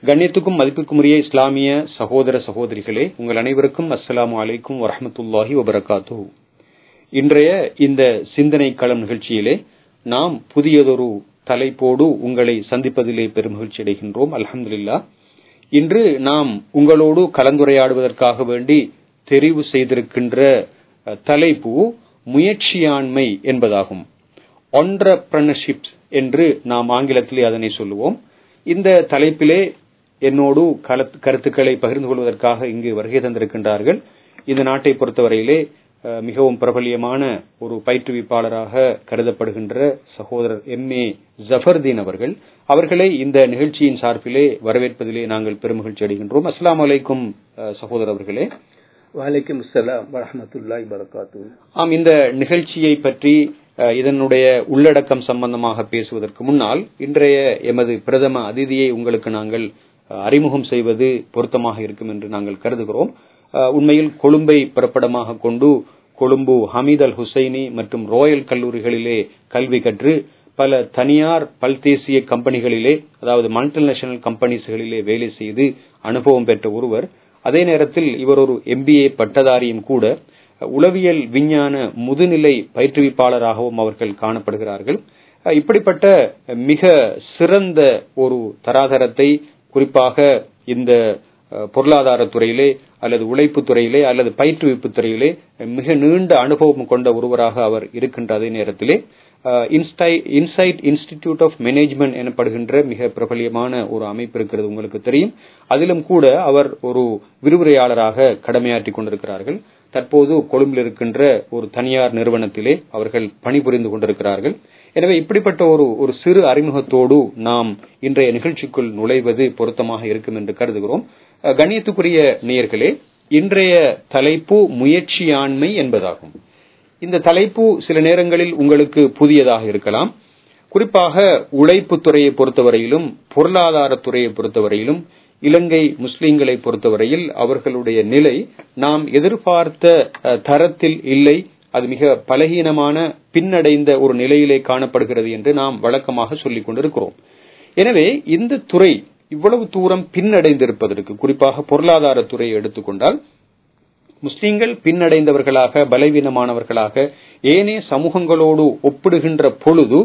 கண்ணியத்துக்கும் மதிப்புக்கும் உரிய இஸ்லாமிய சகோதர சகோதரிகளே உங்கள் அனைவருக்கும் அஸ்ஸலாமு அலைக்கும் வரஹமத்துல்லாஹி வபரகாத்து இன்றைய இந்த சிந்தனை களம் நிகழ்ச்சியிலே நாம் புதியதொரு தலைப்போடு உங்களை சந்திப்பதிலே பெருமகிழ்ச்சி அடைகின்றோம் அல்ஹம்துலில்லா இன்று நாம் உங்களோடு கலந்துரையாடுவதற்காக வேண்டி தெரிவு செய்திருக்கின்ற தலைப்பு முயற்சியாண்மை என்பதாகும் ஒன்றப்ரனர்ஷிப் என்று நாம் ஆங்கிலத்திலே அதனை சொல்லுவோம் இந்த தலைப்பிலே என்னோடு கருத்துக்களை பகிர்ந்து கொள்வதற்காக இங்கு வருகை தந்திருக்கின்றார்கள் இந்த நாட்டை பொறுத்தவரையிலே மிகவும் பிரபலியமான ஒரு பயிற்றுவிப்பாளராக கருதப்படுகின்ற சகோதரர் எம் ஏ ஜஃபர்தீன் அவர்கள் அவர்களை இந்த நிகழ்ச்சியின் சார்பிலே வரவேற்பதிலே நாங்கள் பெருமகிழ்ச்சி அடைகின்றோம் அஸ்லாம் வலைக்கும் சகோதரர் அவர்களே வலைக்கும் அஸ்லாம் வரமத்துல்லாய் வரகாத்து ஆம் இந்த நிகழ்ச்சியை பற்றி இதனுடைய உள்ளடக்கம் சம்பந்தமாக பேசுவதற்கு முன்னால் இன்றைய எமது பிரதம அதிதியை உங்களுக்கு நாங்கள் அறிமுகம் செய்வது பொருத்தமாக இருக்கும் என்று நாங்கள் கருதுகிறோம் உண்மையில் கொழும்பை பிறப்பிடமாக கொண்டு கொழும்பு ஹமீத் அல் ஹுசைனி மற்றும் ரோயல் கல்லூரிகளிலே கல்வி கற்று பல தனியார் பல்தேசிய கம்பெனிகளிலே அதாவது மல்டிநேஷனல் கம்பெனிஸ்களிலே வேலை செய்து அனுபவம் பெற்ற ஒருவர் அதே நேரத்தில் இவர் ஒரு எம்பிஏ பட்டதாரியும் கூட உளவியல் விஞ்ஞான முதுநிலை பயிற்றுவிப்பாளராகவும் அவர்கள் காணப்படுகிறார்கள் இப்படிப்பட்ட மிக சிறந்த ஒரு தராதரத்தை குறிப்பாக இந்த பொருளாதார துறையிலே அல்லது உழைப்பு துறையிலே அல்லது பயிற்றுவிப்பு துறையிலே மிக நீண்ட அனுபவம் கொண்ட ஒருவராக அவர் இருக்கின்ற அதே நேரத்திலே இன்சைட் இன்ஸ்டிடியூட் ஆஃப் மேனேஜ்மெண்ட் எனப்படுகின்ற மிக பிரபலியமான ஒரு அமைப்பு இருக்கிறது உங்களுக்கு தெரியும் அதிலும் கூட அவர் ஒரு விரிவுரையாளராக கடமையாற்றி கொண்டிருக்கிறார்கள் தற்போது கொழும்பில் இருக்கின்ற ஒரு தனியார் நிறுவனத்திலே அவர்கள் பணிபுரிந்து கொண்டிருக்கிறார்கள் எனவே இப்படிப்பட்ட ஒரு ஒரு சிறு அறிமுகத்தோடு நாம் இன்றைய நிகழ்ச்சிக்குள் நுழைவது பொருத்தமாக இருக்கும் என்று கருதுகிறோம் கண்ணியத்துக்குரிய நேயர்களே இன்றைய தலைப்பு முயற்சியாண்மை என்பதாகும் இந்த தலைப்பு சில நேரங்களில் உங்களுக்கு புதியதாக இருக்கலாம் குறிப்பாக உழைப்பு துறையை பொறுத்தவரையிலும் பொருளாதார துறையை பொறுத்தவரையிலும் இலங்கை முஸ்லிம்களை பொறுத்தவரையில் அவர்களுடைய நிலை நாம் எதிர்பார்த்த தரத்தில் இல்லை அது மிக பலகீனமான பின்னடைந்த ஒரு நிலையிலே காணப்படுகிறது என்று நாம் வழக்கமாக சொல்லிக் கொண்டிருக்கிறோம் எனவே இந்த துறை இவ்வளவு தூரம் பின்னடைந்திருப்பதற்கு குறிப்பாக பொருளாதார துறையை எடுத்துக்கொண்டால் முஸ்லிம்கள் பின்னடைந்தவர்களாக பலவீனமானவர்களாக ஏனைய சமூகங்களோடு ஒப்பிடுகின்ற பொழுது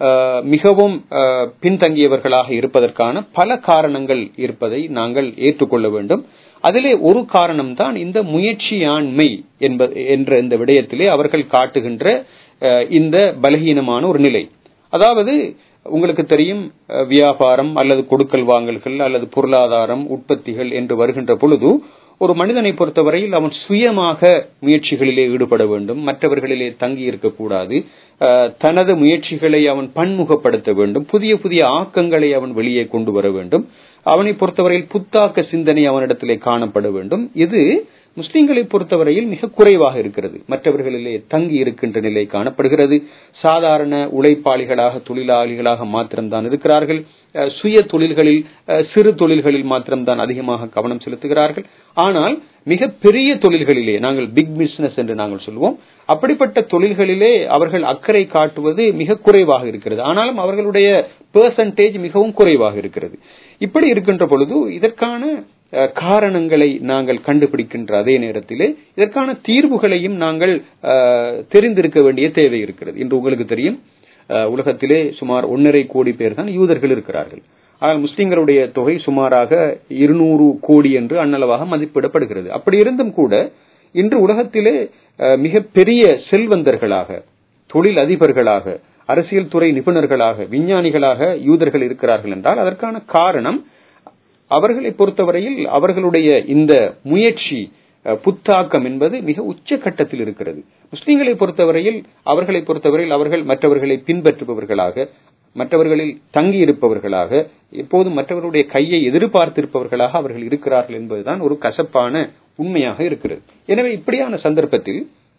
மிகவும் பின்தங்கியவர்களாக இருப்பதற்கான பல காரணங்கள் இருப்பதை நாங்கள் ஏற்றுக்கொள்ள வேண்டும் அதிலே ஒரு காரணம் தான் இந்த முயற்சியாண்மை என்ற இந்த விடயத்திலே அவர்கள் காட்டுகின்ற இந்த பலகீனமான ஒரு நிலை அதாவது உங்களுக்கு தெரியும் வியாபாரம் அல்லது கொடுக்கல் வாங்கல்கள் அல்லது பொருளாதாரம் உற்பத்திகள் என்று வருகின்ற பொழுது ஒரு மனிதனை பொறுத்தவரையில் அவன் சுயமாக முயற்சிகளிலே ஈடுபட வேண்டும் மற்றவர்களிலே தங்கி இருக்கக்கூடாது தனது முயற்சிகளை அவன் பன்முகப்படுத்த வேண்டும் புதிய புதிய ஆக்கங்களை அவன் வெளியே கொண்டு வர வேண்டும் அவனை பொறுத்தவரையில் புத்தாக்க சிந்தனை அவனிடத்திலே காணப்பட வேண்டும் இது முஸ்லிம்களை பொறுத்தவரையில் மிக குறைவாக இருக்கிறது மற்றவர்களிலே தங்கி இருக்கின்ற நிலை காணப்படுகிறது சாதாரண உழைப்பாளிகளாக தொழிலாளிகளாக மாத்திரம்தான் இருக்கிறார்கள் சுய தொழில்களில் சிறு தொழில்களில் மாத்திரம்தான் அதிகமாக கவனம் செலுத்துகிறார்கள் ஆனால் மிக பெரிய தொழில்களிலே நாங்கள் பிக் பிசினஸ் என்று நாங்கள் சொல்வோம் அப்படிப்பட்ட தொழில்களிலே அவர்கள் அக்கறை காட்டுவது மிக குறைவாக இருக்கிறது ஆனாலும் அவர்களுடைய பெர்சன்டேஜ் மிகவும் குறைவாக இருக்கிறது இப்படி இருக்கின்ற பொழுது இதற்கான காரணங்களை நாங்கள் கண்டுபிடிக்கின்ற அதே நேரத்திலே இதற்கான தீர்வுகளையும் நாங்கள் தெரிந்திருக்க வேண்டிய தேவை இருக்கிறது இன்று உங்களுக்கு தெரியும் உலகத்திலே சுமார் ஒன்னரை கோடி பேர் தான் யூதர்கள் இருக்கிறார்கள் ஆனால் முஸ்லிம்களுடைய தொகை சுமாராக இருநூறு கோடி என்று அன்னளவாக மதிப்பிடப்படுகிறது அப்படி இருந்தும் கூட இன்று உலகத்திலே மிக பெரிய செல்வந்தர்களாக தொழில் அதிபர்களாக அரசியல் துறை நிபுணர்களாக விஞ்ஞானிகளாக யூதர்கள் இருக்கிறார்கள் என்றால் அதற்கான காரணம் அவர்களை பொறுத்தவரையில் அவர்களுடைய இந்த முயற்சி புத்தாக்கம் என்பது மிக உச்ச கட்டத்தில் இருக்கிறது முஸ்லிம்களை பொறுத்தவரையில் அவர்களை பொறுத்தவரையில் அவர்கள் மற்றவர்களை பின்பற்றுபவர்களாக மற்றவர்களில் தங்கி இருப்பவர்களாக எப்போதும் மற்றவர்களுடைய கையை எதிர்பார்த்திருப்பவர்களாக அவர்கள் இருக்கிறார்கள் என்பதுதான் ஒரு கசப்பான உண்மையாக இருக்கிறது எனவே இப்படியான சந்தர்ப்பத்தில்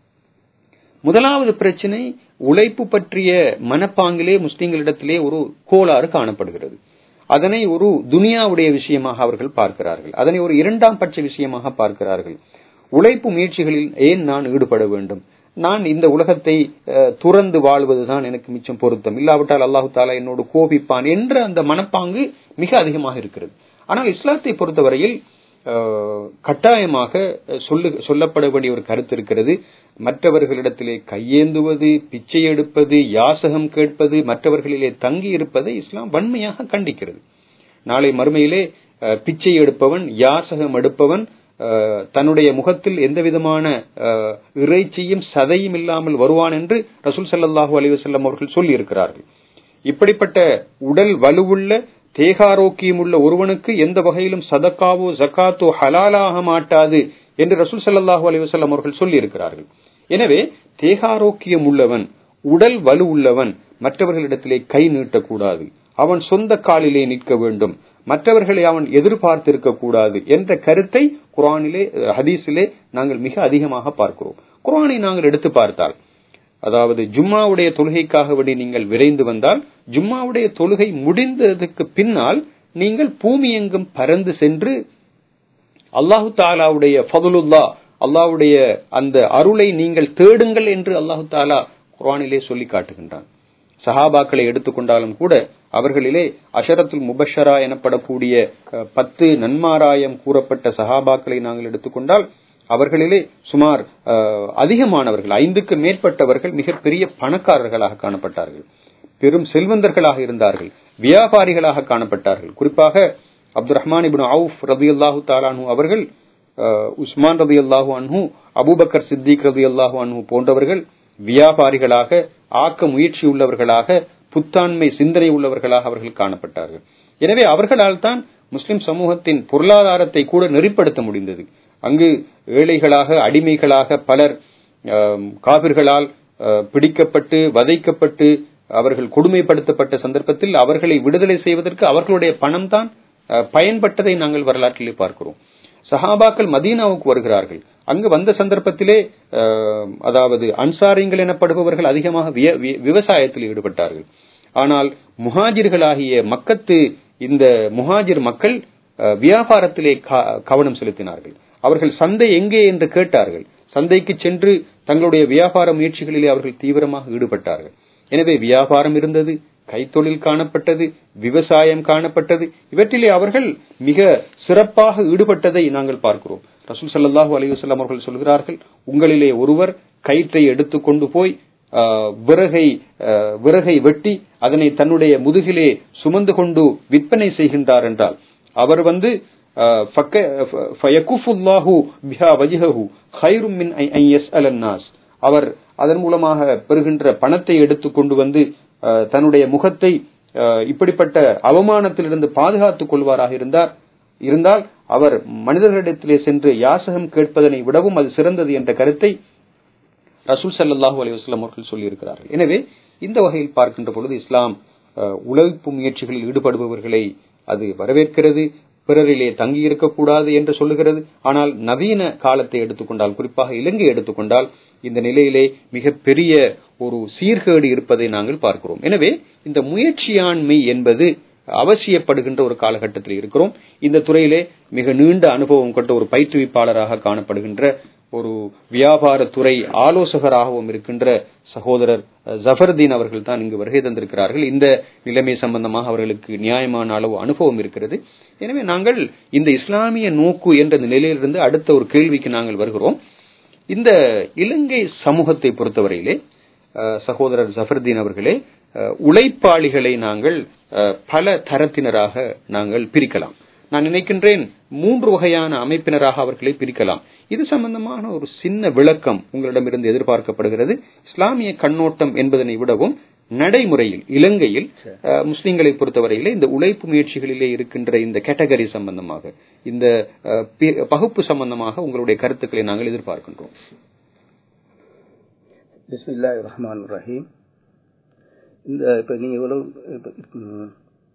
முதலாவது பிரச்சனை உழைப்பு பற்றிய மனப்பாங்கிலே முஸ்லிம்களிடத்திலே ஒரு கோளாறு காணப்படுகிறது அதனை ஒரு துனியாவுடைய விஷயமாக அவர்கள் பார்க்கிறார்கள் அதனை ஒரு இரண்டாம் பட்ச விஷயமாக பார்க்கிறார்கள் உழைப்பு முயற்சிகளில் ஏன் நான் ஈடுபட வேண்டும் நான் இந்த உலகத்தை துறந்து வாழ்வதுதான் எனக்கு மிச்சம் பொருத்தம் இல்லாவிட்டால் அல்லாஹு தாலா என்னோடு கோபிப்பான் என்ற அந்த மனப்பாங்கு மிக அதிகமாக இருக்கிறது ஆனால் இஸ்லாத்தை பொறுத்தவரையில் அஹ், கட்டாயமாக சொல்லு சொல்லப்பட வேண்டிய ஒரு கருத்து இருக்கிறது மற்றவர்களிடத்திலே கையேந்துவது பிச்சை எடுப்பது யாசகம் கேட்பது மற்றவர்களிலே தங்கி இருப்பதை இஸ்லாம் வன்மையாக கண்டிக்கிறது நாளை மறுமையிலே அஹ், பிச்சை எடுப்பவன் யாசகம் எடுப்பவன் அஹ், தன்னுடைய முகத்தில் எந்த விதமான அஹ், இறைச்சியும் சதையும் இல்லாமல் வருவான் என்று ரசூல் ஸல்லல்லாஹு அலைஹி வஸல்லம் அவர்கள் சொல்லி இருக்கிறார்கள் இப்படிப்பட்ட உடல் வலுவுள்ள தேகாரோக்கியம் உள்ள ஒருவனுக்கு எந்த வகையிலும் சதக்காவோ ஜக்காத்தோ ஹலாலாக மாட்டாது என்று ரசூல் ஸல்லல்லாஹு அலைஹி வஸல்லம் அவர்கள் சொல்லி இருக்கிறார்கள் எனவே தேகாரோக்கியம் உள்ளவன் உடல் வலு உள்ளவன் மற்றவர்களிடத்திலே கை நீட்டக்கூடாது அவன் சொந்த காலிலே நிற்க வேண்டும் மற்றவர்களை அவன் எதிர்பார்த்திருக்க கூடாது என்ற கருத்தை குரானிலே அஹ், ஹதீஸிலே நாங்கள் மிக அதிகமாக பார்க்கிறோம் குரானை நாங்கள் எடுத்து பார்த்தால் அதாவது ஜும்மாவுடைய தொழுகைக்காக வேண்டி நீங்கள் விரைந்து வந்தால் ஜும்மாவுடைய தொழுகை முடிந்ததுக்கு பின்னால் நீங்கள் பூமி எங்கும் பறந்து சென்று அல்லாஹு தாலாவுடைய ஃபதுலுல்லா அல்லாஹ்வுடைய அந்த அருளை நீங்கள் தேடுங்கள் என்று அல்லாஹு தாலா குர்ஆனிலே சொல்லி காட்டுகின்றான் சஹாபாக்களை எடுத்துக்கொண்டாலும் கூட அவர்களிலே அஷரத்துல் முபஷரா எனப்படக்கூடிய அஹ், பத்து நன்மாராயம் கூறப்பட்ட சஹாபாக்களை நாங்கள் எடுத்துக்கொண்டால் அவர்களிலே சுமார் அஹ், அதிகமானவர்கள் ஐந்துக்கு மேற்பட்டவர்கள் மிகப்பெரிய பணக்காரர்களாக காணப்பட்டார்கள் பெரும் செல்வந்தர்களாக இருந்தார்கள் வியாபாரிகளாக காணப்பட்டார்கள் குறிப்பாக அப்துல் ரஹ்மான் இப்னு அவுஃப் ரபியுல்லாஹு தாலானு அவர்கள் அஹ், உஸ்மான் ரபி அல்லாஹு அன்ஹு அபூபக்கர் சித்திக் ரபி அல்லாஹு அன்ஹு போன்றவர்கள் வியாபாரிகளாக ஆக்க முயற்சி உள்ளவர்களாக புத்தாண்மை சிந்தனை உள்ளவர்களாக அவர்கள் காணப்பட்டார்கள் எனவே அவர்களால் தான் முஸ்லிம் சமூகத்தின் பொருளாதாரத்தை கூட நெறிப்படுத்த முடிந்தது அங்கு ஏழைகளாக அடிமைகளாக பலர் ஆம், காபிர்களால் அஹ், பிடிக்கப்பட்டு வதைக்கப்பட்டு அவர்கள் கொடுமைப்படுத்தப்பட்ட சந்தர்ப்பத்தில் அவர்களை விடுதலை செய்வதற்கு அவர்களுடைய பணம் தான் பயன்பட்டதை நாங்கள் வரலாற்றிலே பார்க்கிறோம் சஹாபாக்கள் மதீனாவுக்கு வருகிறார்கள் அங்கு வந்த சந்தர்ப்பத்திலே அஹ், அதாவது அன்சாரிங்கள் எனப்படுபவர்கள் அதிகமாக விய- வி- விவசாயத்தில் ஈடுபட்டார்கள் ஆனால் முஹாஜிர்களாகிய மக்கத்து இந்த முஹாஜிர் மக்கள் அஹ், வியாபாரத்திலே க- கவனம் செலுத்தினார்கள் அவர்கள் சந்தை எங்கே என்று கேட்டார்கள் சந்தைக்கு சென்று தங்களுடைய வியாபார முயற்சிகளிலே அவர்கள் தீவிரமாக ஈடுபட்டார்கள் எனவே வியாபாரம் இருந்தது கைத்தொழில் காணப்பட்டது விவசாயம் காணப்பட்டது இவற்றிலே அவர்கள் மிக சிறப்பாக ஈடுபட்டதை நாங்கள் பார்க்கிறோம் ரசூல் ஸல்லல்லாஹு அலைஹி வஸல்லம் அவர்கள் சொல்கிறார்கள் உங்களிலே ஒருவர் கயிற்றை எடுத்துக்கொண்டு போய் ஆஹ், விறகை ஆஹ், விறகை வெட்டி அதனை தன்னுடைய முதுகிலே சுமந்து கொண்டு விற்பனை செய்கின்றார் என்றால் அவர் வந்து ஆஹ், ஃபக்க- ஃப- ஃபயகுஃபுல்லாஹு பிஹா வஜ்ஹஹு கைரும் மின் ஐ- ஐ யஸ்அல அன்னாஸ். அவர் அதன் மூலமாக பெறுகின்ற பணத்தை எடுத்து கொண்டு வந்து ஆஹ், தன்னுடைய முகத்தை ஆஹ், இப்படிப்பட்ட அவமானத்திலிருந்து பாதுகாத்துக் கொள்வாராக இருந்தார் இருந்தால் அவர் மனிதர்களிடத்திலே சென்று யாசகம் கேட்பதனை விடவும் அது சிறந்தது என்ற கருத்தை ரசூல் ஸல்லல்லாஹு அலைஹி வஸல்லம் அவர்கள் சொல்லியிருக்கிறார்கள் எனவே இந்த வகையில் பார்க்கின்ற பொழுது இஸ்லாம் அஹ், உழைப்பு முயற்சிகளில் ஈடுபடுபவர்களை அது வரவேற்கிறது பிறரிலே தங்கி இருக்கக்கூடாது என்று சொல்லுகிறது ஆனால் நவீன காலத்தை எடுத்துக்கொண்டால் குறிப்பாக இலங்கை எடுத்துக்கொண்டால் இந்த நிலையிலே மிகப்பெரிய ஒரு சீர்கேடு இருப்பதை நாங்கள் பார்க்கிறோம் எனவே இந்த முயற்சியாண்மை என்பது அவசியப்படுகின்ற ஒரு காலகட்டத்தில் இருக்கிறோம் இந்த துறையிலே மிக நீண்ட அனுபவம் கொண்ட ஒரு பயிற்றுவிப்பாளராக காணப்படுகின்ற ஒரு வியாபார துறை ஆலோசகராகவும் இருக்கின்ற சகோதரர் அஹ், ஜஃபர்தீன் அவர்கள் தான் இங்கு வருகை தந்திருக்கிறார்கள் இந்த நிலைமை சம்பந்தமாக அவர்களுக்கு நியாயமான அளவு அனுபவம் இருக்கிறது எனவே நாங்கள் இந்த இஸ்லாமிய நோக்கு என்ற இந்த நிலையிலிருந்து அடுத்த ஒரு கேள்விக்கு நாங்கள் வருகிறோம் இந்த இலங்கை சமூகத்தை பொறுத்தவரையிலே அஹ், சகோதரர் ஜஃபர்தீன் அவர்களே அஹ், உழைப்பாளிகளை நாங்கள் அஹ், பல தரத்தினராக நாங்கள் பிரிக்கலாம் நான் நினைக்கின்றேன் மூன்று வகையான அமைப்பினராக அவர்களை பிரிக்கலாம் இது சம்பந்தமான ஒரு சின்ன விளக்கம் உங்களிடமிருந்து எதிர்பார்க்கப்படுகிறது இஸ்லாமிய கண்ணோட்டம் என்பதனை விடவும் நடைமுறையில் இலங்கையில் அஹ், முஸ்லிம்களை பொறுத்தவரையிலே இந்த உழைப்பு முயற்சிகளிலே இருக்கின்ற இந்த கேட்டகரி சம்பந்தமாக இந்த அஹ், பி- பகுப்பு சம்பந்தமாக உங்களுடைய கருத்துக்களை நாங்கள் எதிர்பார்க்கின்றோம் பிஸ்மில்லாஹ் ரஹ்மான் ரஹீம் இந்த இப்போ நீங்கள் இவ்வளவு இப்ப, ம்,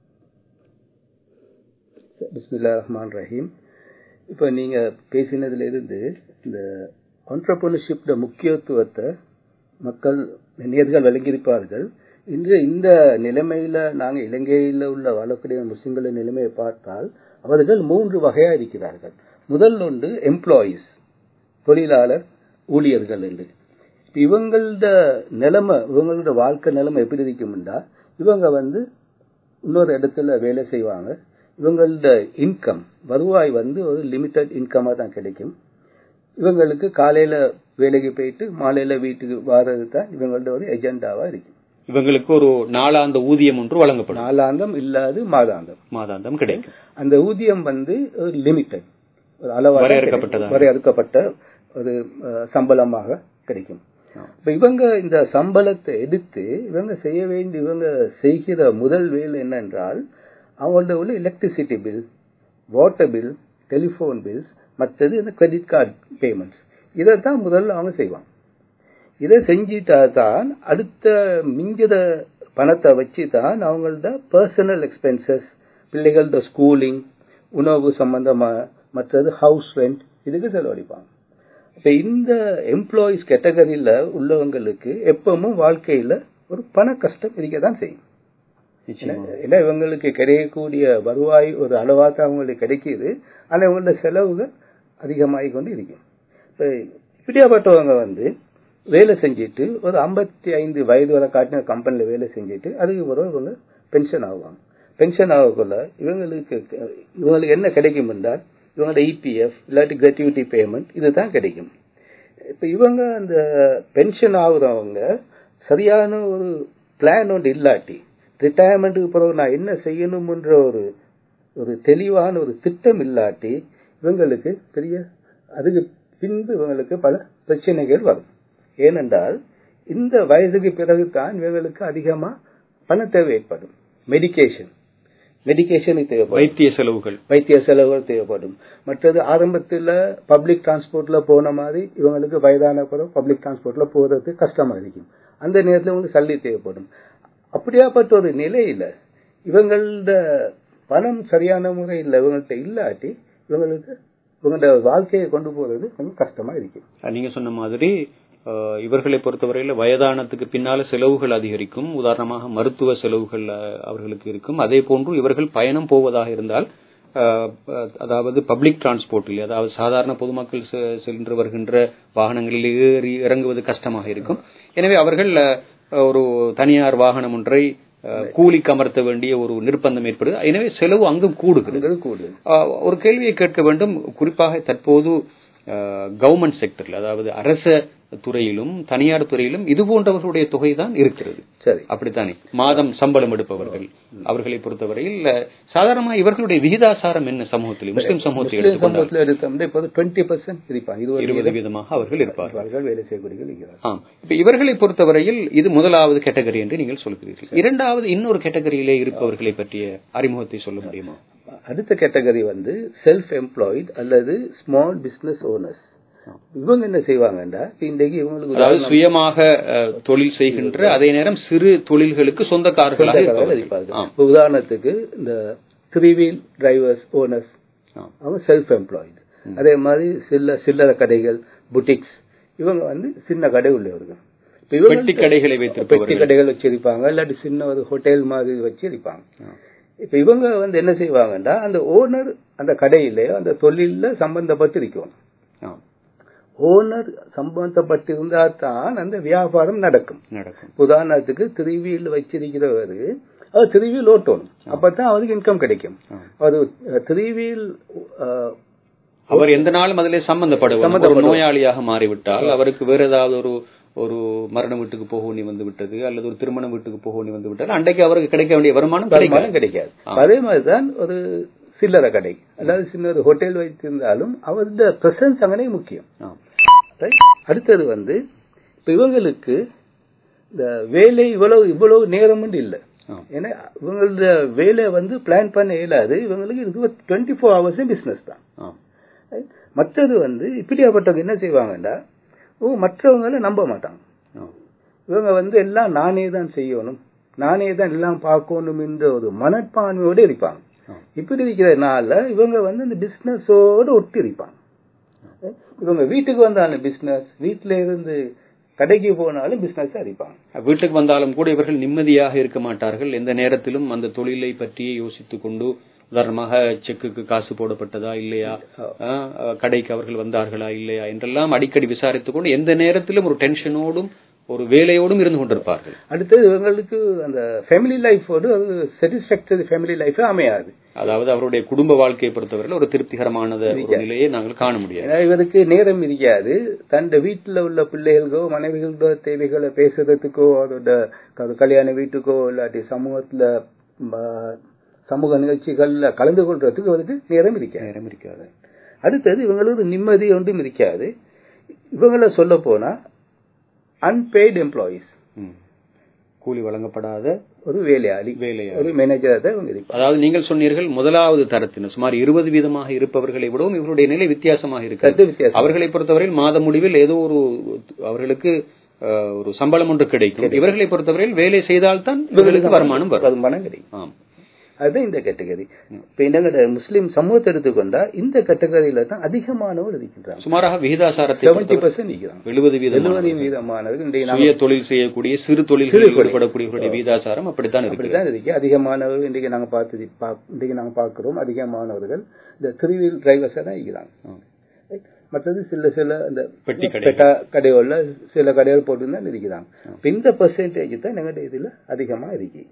பிஸ்மில்லா ரஹ்மான் ரஹீம் இப்போ நீங்கள் பேசினதுலேருந்து இந்த ஆண்டர்பிரினர்ஷிப்ட முக்கியத்துவத்தை மக்கள் நேர்கள் விளங்கியிருப்பார்கள் இன்று இந்த நிலைமையில நாங்கள் இலங்கையில் உள்ள வாழக்கூடிய முஸ்லிம்களின் நிலைமையை பார்த்தால் அவர்கள் மூன்று வகையாக இருக்கிறார்கள் முதல் ஒன்று எம்ப்ளாயீஸ் தொழிலாளர் ஊழியர்கள் என்று இப்ப இவங்களோட நிலைமை இவங்களோட வாழ்க்கை நிலைமை எப்படி இருக்கும்டா இவங்க வந்து இன்னொரு இடத்துல வேலை செய்வாங்க இவங்களோட இன்கம் வருவாய் வந்து ஒரு லிமிட்டட் இன்கமா தான் கிடைக்கும் இவங்களுக்கு காலையில வேலைக்கு போயிட்டு மாலையில வீட்டுக்கு வர்றது தான் இவங்களோட ஒரு எஜெண்டாவா இருக்கும் இவங்களுக்கு ஒரு நாளாந்த ஊதியம் ஒன்று வழங்கப்படும் நாளாந்தம் இல்லாது மாதாந்தம் மாதாந்தம் கிடைக்கும் அந்த ஊதியம் வந்து ஒரு லிமிட்டட் ஒரு அளவாக வரையறுக்கப்பட்டதா? கிடைக்கும். வரையறுக்கப்பட்ட ஒரு அஹ், சம்பளமாக கிடைக்கும் இப்ப இவங்க இந்த சம்பளத்தை எடுத்து இவங்க செய்ய வேண்டிய இவங்க செய்கிற முதல் வேலை என்னென்றால் அவங்களோட உள்ள electricity bill water bill telephone bills மற்றது இந்த கிரெடிட் கார்டு பேமெண்ட்ஸ் இதை தான் முதல்ல அவங்க செய்வாங்க இதை செஞ்சிட்டா தான் அடுத்த மிஞ்சத பணத்தை வச்சு தான் அவங்களோட பர்சனல் எக்ஸ்பென்சஸ் பிள்ளைகளோட ஸ்கூலிங் உணவு சம்பந்தமா மற்றது ஹவுஸ் ரெண்ட் இதுக்கு செலவழிப்பாங்க இப்ப இந்த எம்ப்ளாயிஸ் கேட்டகரியில உள்ளவங்களுக்கு எப்பவும் வாழ்க்கையில ஒரு பண கஷ்டம் இருக்க தான் செய்யும் நிச்சயமா ஏன்னா இவங்களுக்கு கிடைக்கக்கூடிய வருவாய் ஒரு அளவா தான் அவங்களுக்கு கிடைக்குது ஆனா இவங்களோட செலவுகள் அதிகமாகி கொண்டு இருக்கும் இப்ப இப்படியாப்பட்டவங்க வந்து வேலை செஞ்சுட்டு ஒரு ஐம்பத்தி ஐந்து வயது வரை காட்டின கம்பெனில வேலை செஞ்சுட்டு அதுக்கு பிறகு இவங்க பென்ஷன் ஆகுவாங்க பென்ஷன் ஆகக்குள்ள இவங்களுக்கு இவங்களுக்கு என்ன கிடைக்கும் என்றால் இவங்களோட இபிஎஃப் இல்லாட்டி கிராட்டிவிட்டி பேமெண்ட் இதுதான் கிடைக்கும் இப்ப இவங்க அந்த பென்ஷன் ஆகுறவங்க சரியான ஒரு பிளான் ஒன்று இல்லாட்டி ரிட்டையர்மெண்ட்டுக்கு பிறகு நான் என்ன செய்யணும்ன்ற ஒரு ஒரு தெளிவான ஒரு திட்டம் இல்லாட்டி இவங்களுக்கு பெரிய அதுக்கு பின்பு இவங்களுக்கு பல பிரச்சனைகள் வரும் ஏனென்றால் இந்த வயதுக்கு பிறகு தான் இவங்களுக்கு அதிகமா பண தேவை ஏற்படும் மெடிகேஷன் மெடிகேஷனுக்கு தேவைப்படும் வைத்திய செலவுகள் வைத்திய செலவுகள் தேவைப்படும் மற்றது ஆரம்பத்துல பப்ளிக் டிரான்ஸ்போர்ட்ல போன மாதிரி இவங்களுக்கு வயதான பிறகு பப்ளிக் டிரான்ஸ்போர்ட்ல போறது கஷ்டமா இருக்கும் அந்த நேரத்துல உங்களுக்கு சல்லி தேவைப்படும் அப்படியாப்பட்ட ஒரு நிலையில இவங்களோட பணம் சரியான முறையில் இவங்கள்ட்ட இல்லாட்டி இவங்களுக்கு இவங்களோட வாழ்க்கையை கொண்டு போறது கொஞ்சம் கஷ்டமா இருக்கும் அஹ் நீங்க சொன்ன மாதிரி அஹ், இவர்களை பொறுத்தவரையில வயதானத்துக்கு பின்னால செலவுகள் அதிகரிக்கும் உதாரணமாக மருத்துவ செலவுகள் அஹ், அவர்களுக்கு இருக்கும் அதே போன்று இவர்கள் பயணம் போவதாக இருந்தால் அஹ், அஹ், அதாவது பப்ளிக் டிரான்ஸ்போர்ட்டில் அதாவது சாதாரண பொதுமக்கள் செ- சென்று வருகின்ற வாகனங்களில் ஏறி இறங்குவது கஷ்டமாக இருக்கும் எனவே அவர்கள் அஹ், ஒரு தனியார் வாகனம் ஒன்றை அஹ், கூலிக்கு அமர்த்த வேண்டிய ஒரு நிர்பந்தம் ஏற்படுது எனவே செலவு அங்கும் கூடுகிறது அது கூடுதல் ஆஹ் ஒரு கேள்வியை கேட்க வேண்டும் குறிப்பாக தற்போது கவர்மெண்ட் செக்டர்ல அதாவது அரச துறையிலும் தனியார் துறையிலும் இது போன்றவர்களுடைய தொகை தான் இருக்கிறது சரி அப்படித்தானே மாதம் சம்பளம் எடுப்பவர்கள் அவர்களை பொறுத்தவரையில் அஹ், சாதாரணமா இவர்களுடைய விகிதாசாரம் என்ன சமூகத்தில் முஸ்லிம் சமூகத்தில் முஸ்லிம் எடுத்துக்கொண்டால் சமூகத்துல எடுத்தோம்னா இப்போது டுவெண்ட்டி பர்சன்ட் இருப்பாங்க இருபது இருபது வீதமாக அவர்கள் இருப்பார்கள் அவர்கள் வேலை செய்யக்கூடியவர்கள் இருக்கிறார்கள் ஆம் இப்ப இவர்களை பொறுத்தவரையில் இது முதலாவது கேட்டகரி என்று நீங்கள் சொல்கிறீர்கள் இரண்டாவது இன்னொரு கேட்டகரியிலே இருப்பவர்களை பற்றிய அறிமுகத்தை சொல்ல முடியுமா அடுத்த கேட்டகரி வந்து செல்ஃப் எம்ப்ளாய்ட் அல்லது ஸ்மால் பிசினஸ் ஓனர்ஸ் இவங்க என்ன செய்வாங்கன்னா இப்ப இன்றைக்கு இவங்களுக்கு அதாவது உதாரணம் சுயமாக அஹ், தொழில் செய்கின்ற அதே நேரம் சிறு தொழில்களுக்கு சொந்தக்காரர்களாக சொந்தக்காரர்கள் இருப்பவர்கள். இருப்பார்கள். ஆம். இப்ப உதாரணத்துக்கு இந்த த்ரீ வீல் டிரைவர்ஸ் ஓனர்ஸ் ஆம். அவங்க செல்ஃப் எம்ப்ளாய்டு அதே மாதிரி சில்ல சில்லறை கடைகள் புட்டிக்ஸ் இவங்க வந்து சின்ன கடை உள்ளவர்கள் இப்ப இவங்க பெட்டி கடைகளை பெட்டி வைத்திருப்பவர்கள் கடைகள் வச்சிருப்பாங்க இல்லாட்டி சின்ன ஒரு ஹோட்டல் மாதிரி வச்சு இருப்பாங்க இப்ப இவங்க வந்து என்ன செய்வாங்கன்னா அந்த ஓனர் அந்த கடையில அந்த தொழில்ல சம்பந்தப்பட்டு இருக்கணும் ஆம். ஓனர் சம்பந்தப்பட்டிருந்தா தான் அந்த வியாபாரம் நடக்கும் நடக்கும் உதாரணத்துக்கு திருவியில் வச்சிருக்கிறவர் அவர் திருவியில் ஓட்டணும் அப்பதான் அவருக்கு இன்கம் கிடைக்கும் அவர் திருவியில் அவர் எந்த நாளும் அதிலே சம்பந்தப்படுவார் ஒரு நோயாளியாக மாறிவிட்டால் அவருக்கு வேற ஏதாவது ஒரு ஒரு மரண வீட்டுக்கு போக வேண்டி வந்து விட்டது அல்லது ஒரு திருமண வீட்டுக்கு போக வேண்டி வந்து விட்டால் அன்றைக்கு அவருக்கு கிடைக்க வேண்டிய வருமானம் வருமானம் கிடைக்காது கிடைக்காது அதே மாதிரிதான் ஒரு சில்லறை கடை அதாவது சின்ன ஒரு ஹோட்டல் வைத்திருந்தாலும் அவருடைய பிரசன்ஸ் அங்கனே முக்கியம் ஆம். Right? அடுத்தது வந்து இப்ப இவங்களுக்கு இந்த வேலை இவ்வளவு இவ்வளவு நேரம் இல்லை ஆம். ஏன்னா இவங்களோட வேலை வந்து பிளான் பண்ண இயலாது இவங்களுக்கு இருபத்தி டுவெண்ட்டி ஃபோர் ஹவர்ஸும் பிசினஸ் தான் ஆம். Right? மற்றது வந்து இப்படியாப்பட்டவங்க என்ன செய்வாங்கன்னா ஓ மற்றவங்களை நம்ப மாட்டாங்க ஆம். இவங்க வந்து எல்லாம் நானே தான் செய்யணும் நானே தான் எல்லாம் பார்க்கணும் என்ற ஒரு மனப்பான்மையோடு இருப்பாங்க ஆம். இப்படி இருக்கிறதுனால இவங்க வந்து இந்த பிசினஸோடு ஒட்டி இருப்பாங்க இவங்க வீட்டுக்கு வந்தாலும் பிசினஸ் வீட்டுல இருந்து கடைக்கு போனாலும் பிசினஸ் அடிப்பாங்க வீட்டுக்கு வந்தாலும் கூட இவர்கள் நிம்மதியாக இருக்க மாட்டார்கள் எந்த நேரத்திலும் அந்த தொழிலை பற்றியே யோசித்துக் கொண்டு உதாரணமாக செக்குக்கு காசு போடப்பட்டதா இல்லையா ஆ, கடைக்கு அவர்கள் வந்தார்களா இல்லையா என்றெல்லாம் அடிக்கடி விசாரித்துக் கொண்டு எந்த நேரத்திலும் ஒரு டென்ஷனோடும் ஒரு வேலையோடும் இருந்து கொண்டிருப்பார்கள் அடுத்தது இவங்களுக்கு அந்த ஃபேமிலி லைஃபோடு அது சாட்டிஸ்ஃபேக்டரி ஃபேமிலி லைஃபே அமையாது அதாவது அவருடைய குடும்ப வாழ்க்கையை பொறுத்தவரையில் ஒரு திருப்திகரமான ஒரு நிலையை நாங்கள் காண முடியாது ஏன்னா இவருக்கு நேரம் இருக்காது தன் வீட்டில் உள்ள பிள்ளைகளுக்கோ மனைவிகளோட தேவைகளை பேசுறதுக்கோ அதோட க- கல்யாண வீட்டுக்கோ இல்லாட்டி சமூகத்துல ம- சமூக நிகழ்ச்சிகள்ல கலந்து கொள்றதுக்கு இவருக்கு நேரம் இருக்காது நேரம் இருக்காது அடுத்தது இவங்களுக்கு நிம்மதி ஒன்றும் இருக்காது இவங்கள சொல்ல போனா அன்பெய்டு எம்ப்ளாயீஸ் ம். கூலி வழங்கப்படாத ஒரு வேலையாளி வேலையாளி. ஒரு மேனேஜர் தான் இவங்க இருப்பாங்க அதாவது நீங்கள் சொன்னீர்கள் முதலாவது தரத்தினர் சுமார் இருபது வீதமாக இருப்பவர்களை விடவும் இவருடைய நிலை வித்தியாசமாக சற்று இருக்கிறது வித்தியாசம் அவர்களை பொறுத்தவரையில் மாத முடிவில் ஏதோ ஒரு அவர்களுக்கு அஹ், ஒரு சம்பளம் ஒன்று கிடைக்கும் இவர்களை பொறுத்தவரையில் வேலை செய்தால்தான் இவர்களுக்கு வருமானம் வரும் வருமானம் கிடைக்கும் ஆம் அதுதான் இந்த கேட்டகரி இப்ப என்னங்கிற முஸ்லிம் சமூகத்தை எடுத்துக்கொண்டா இந்த கேட்டகரியில தான் அதிகமானவர் இருக்கின்றாங்க சுமாராக விகிதாசாரத்தை செவன்டி பர்சன்ட் நிற்கிறாங்க எழுபது வீதம் எழுபது வீதமானவர்கள் இன்றைய நாம சுய தொழில் செய்யக்கூடிய சிறு தொழில்களில் ஈடுபடக்கூடியவர்களுடைய விகிதாசாரம் அப்படித்தான் இருக்கு அப்படிதான் இருக்கு அதிகமானவர்கள் இன்றைக்கு நாங்க பார்த்து பா- இன்றைக்கு நாங்க பார்க்கிறோம் அதிகமானவர்கள் இந்த த்ரீ வீல் டிரைவர்ஸா தான் இருக்கிறாங்க ஆம். மற்றது சில சில இந்த பெட்டி கடை பெட்டா கடைகள்ல சில கடைகள் போட்டு தான் இருக்கிறாங்க இப்ப இந்த பெர்சன்டேஜ் தான் எங்கள்கிட்ட இதுல அதிகமா இருக்கு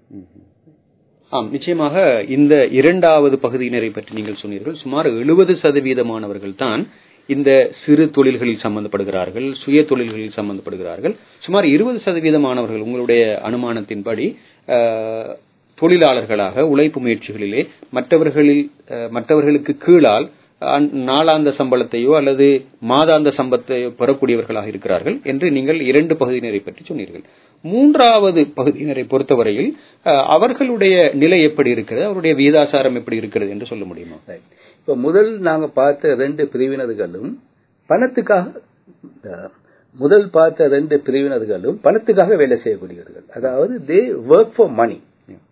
ஆம் நிச்சயமாக இந்த இரண்டாவது பகுதியினரை பற்றி நீங்கள் சொன்னீர்கள் சுமார் எழுபது சதவீதமானவர்கள் தான் இந்த சிறு தொழில்களில் சம்பந்தப்படுகிறார்கள் சுய தொழில்களில் சம்பந்தப்படுகிறார்கள் சுமார் இருபது சதவீதமானவர்கள் உங்களுடைய அனுமானத்தின்படி அஹ், தொழிலாளர்களாக உழைப்பு முயற்சிகளிலே மற்றவர்களில் அஹ், மற்றவர்களுக்கு கீழால் அஹ், நாளாந்த சம்பளத்தையோ அல்லது மாதாந்த சம்பளத்தையோ பெறக்கூடியவர்களாக இருக்கிறார்கள் என்று நீங்கள் இரண்டு பகுதியினரை பற்றி சொன்னீர்கள் மூன்றாவது பகுதியினரை பொறுத்தவரையில் அஹ், அவர்களுடைய நிலை எப்படி இருக்கிறது அவருடைய விகிதாசாரம் எப்படி இருக்கிறது என்று சொல்ல முடியுமா Right. இப்ப முதல் நாங்க பார்த்த ரெண்டு பிரிவினர்களும் பணத்துக்காக அஹ், முதல் பார்த்த ரெண்டு பிரிவினர்களும் பணத்துக்காக வேலை செய்யக்கூடியவர்கள் அதாவது தே ஒர்க் ஃபார் மணி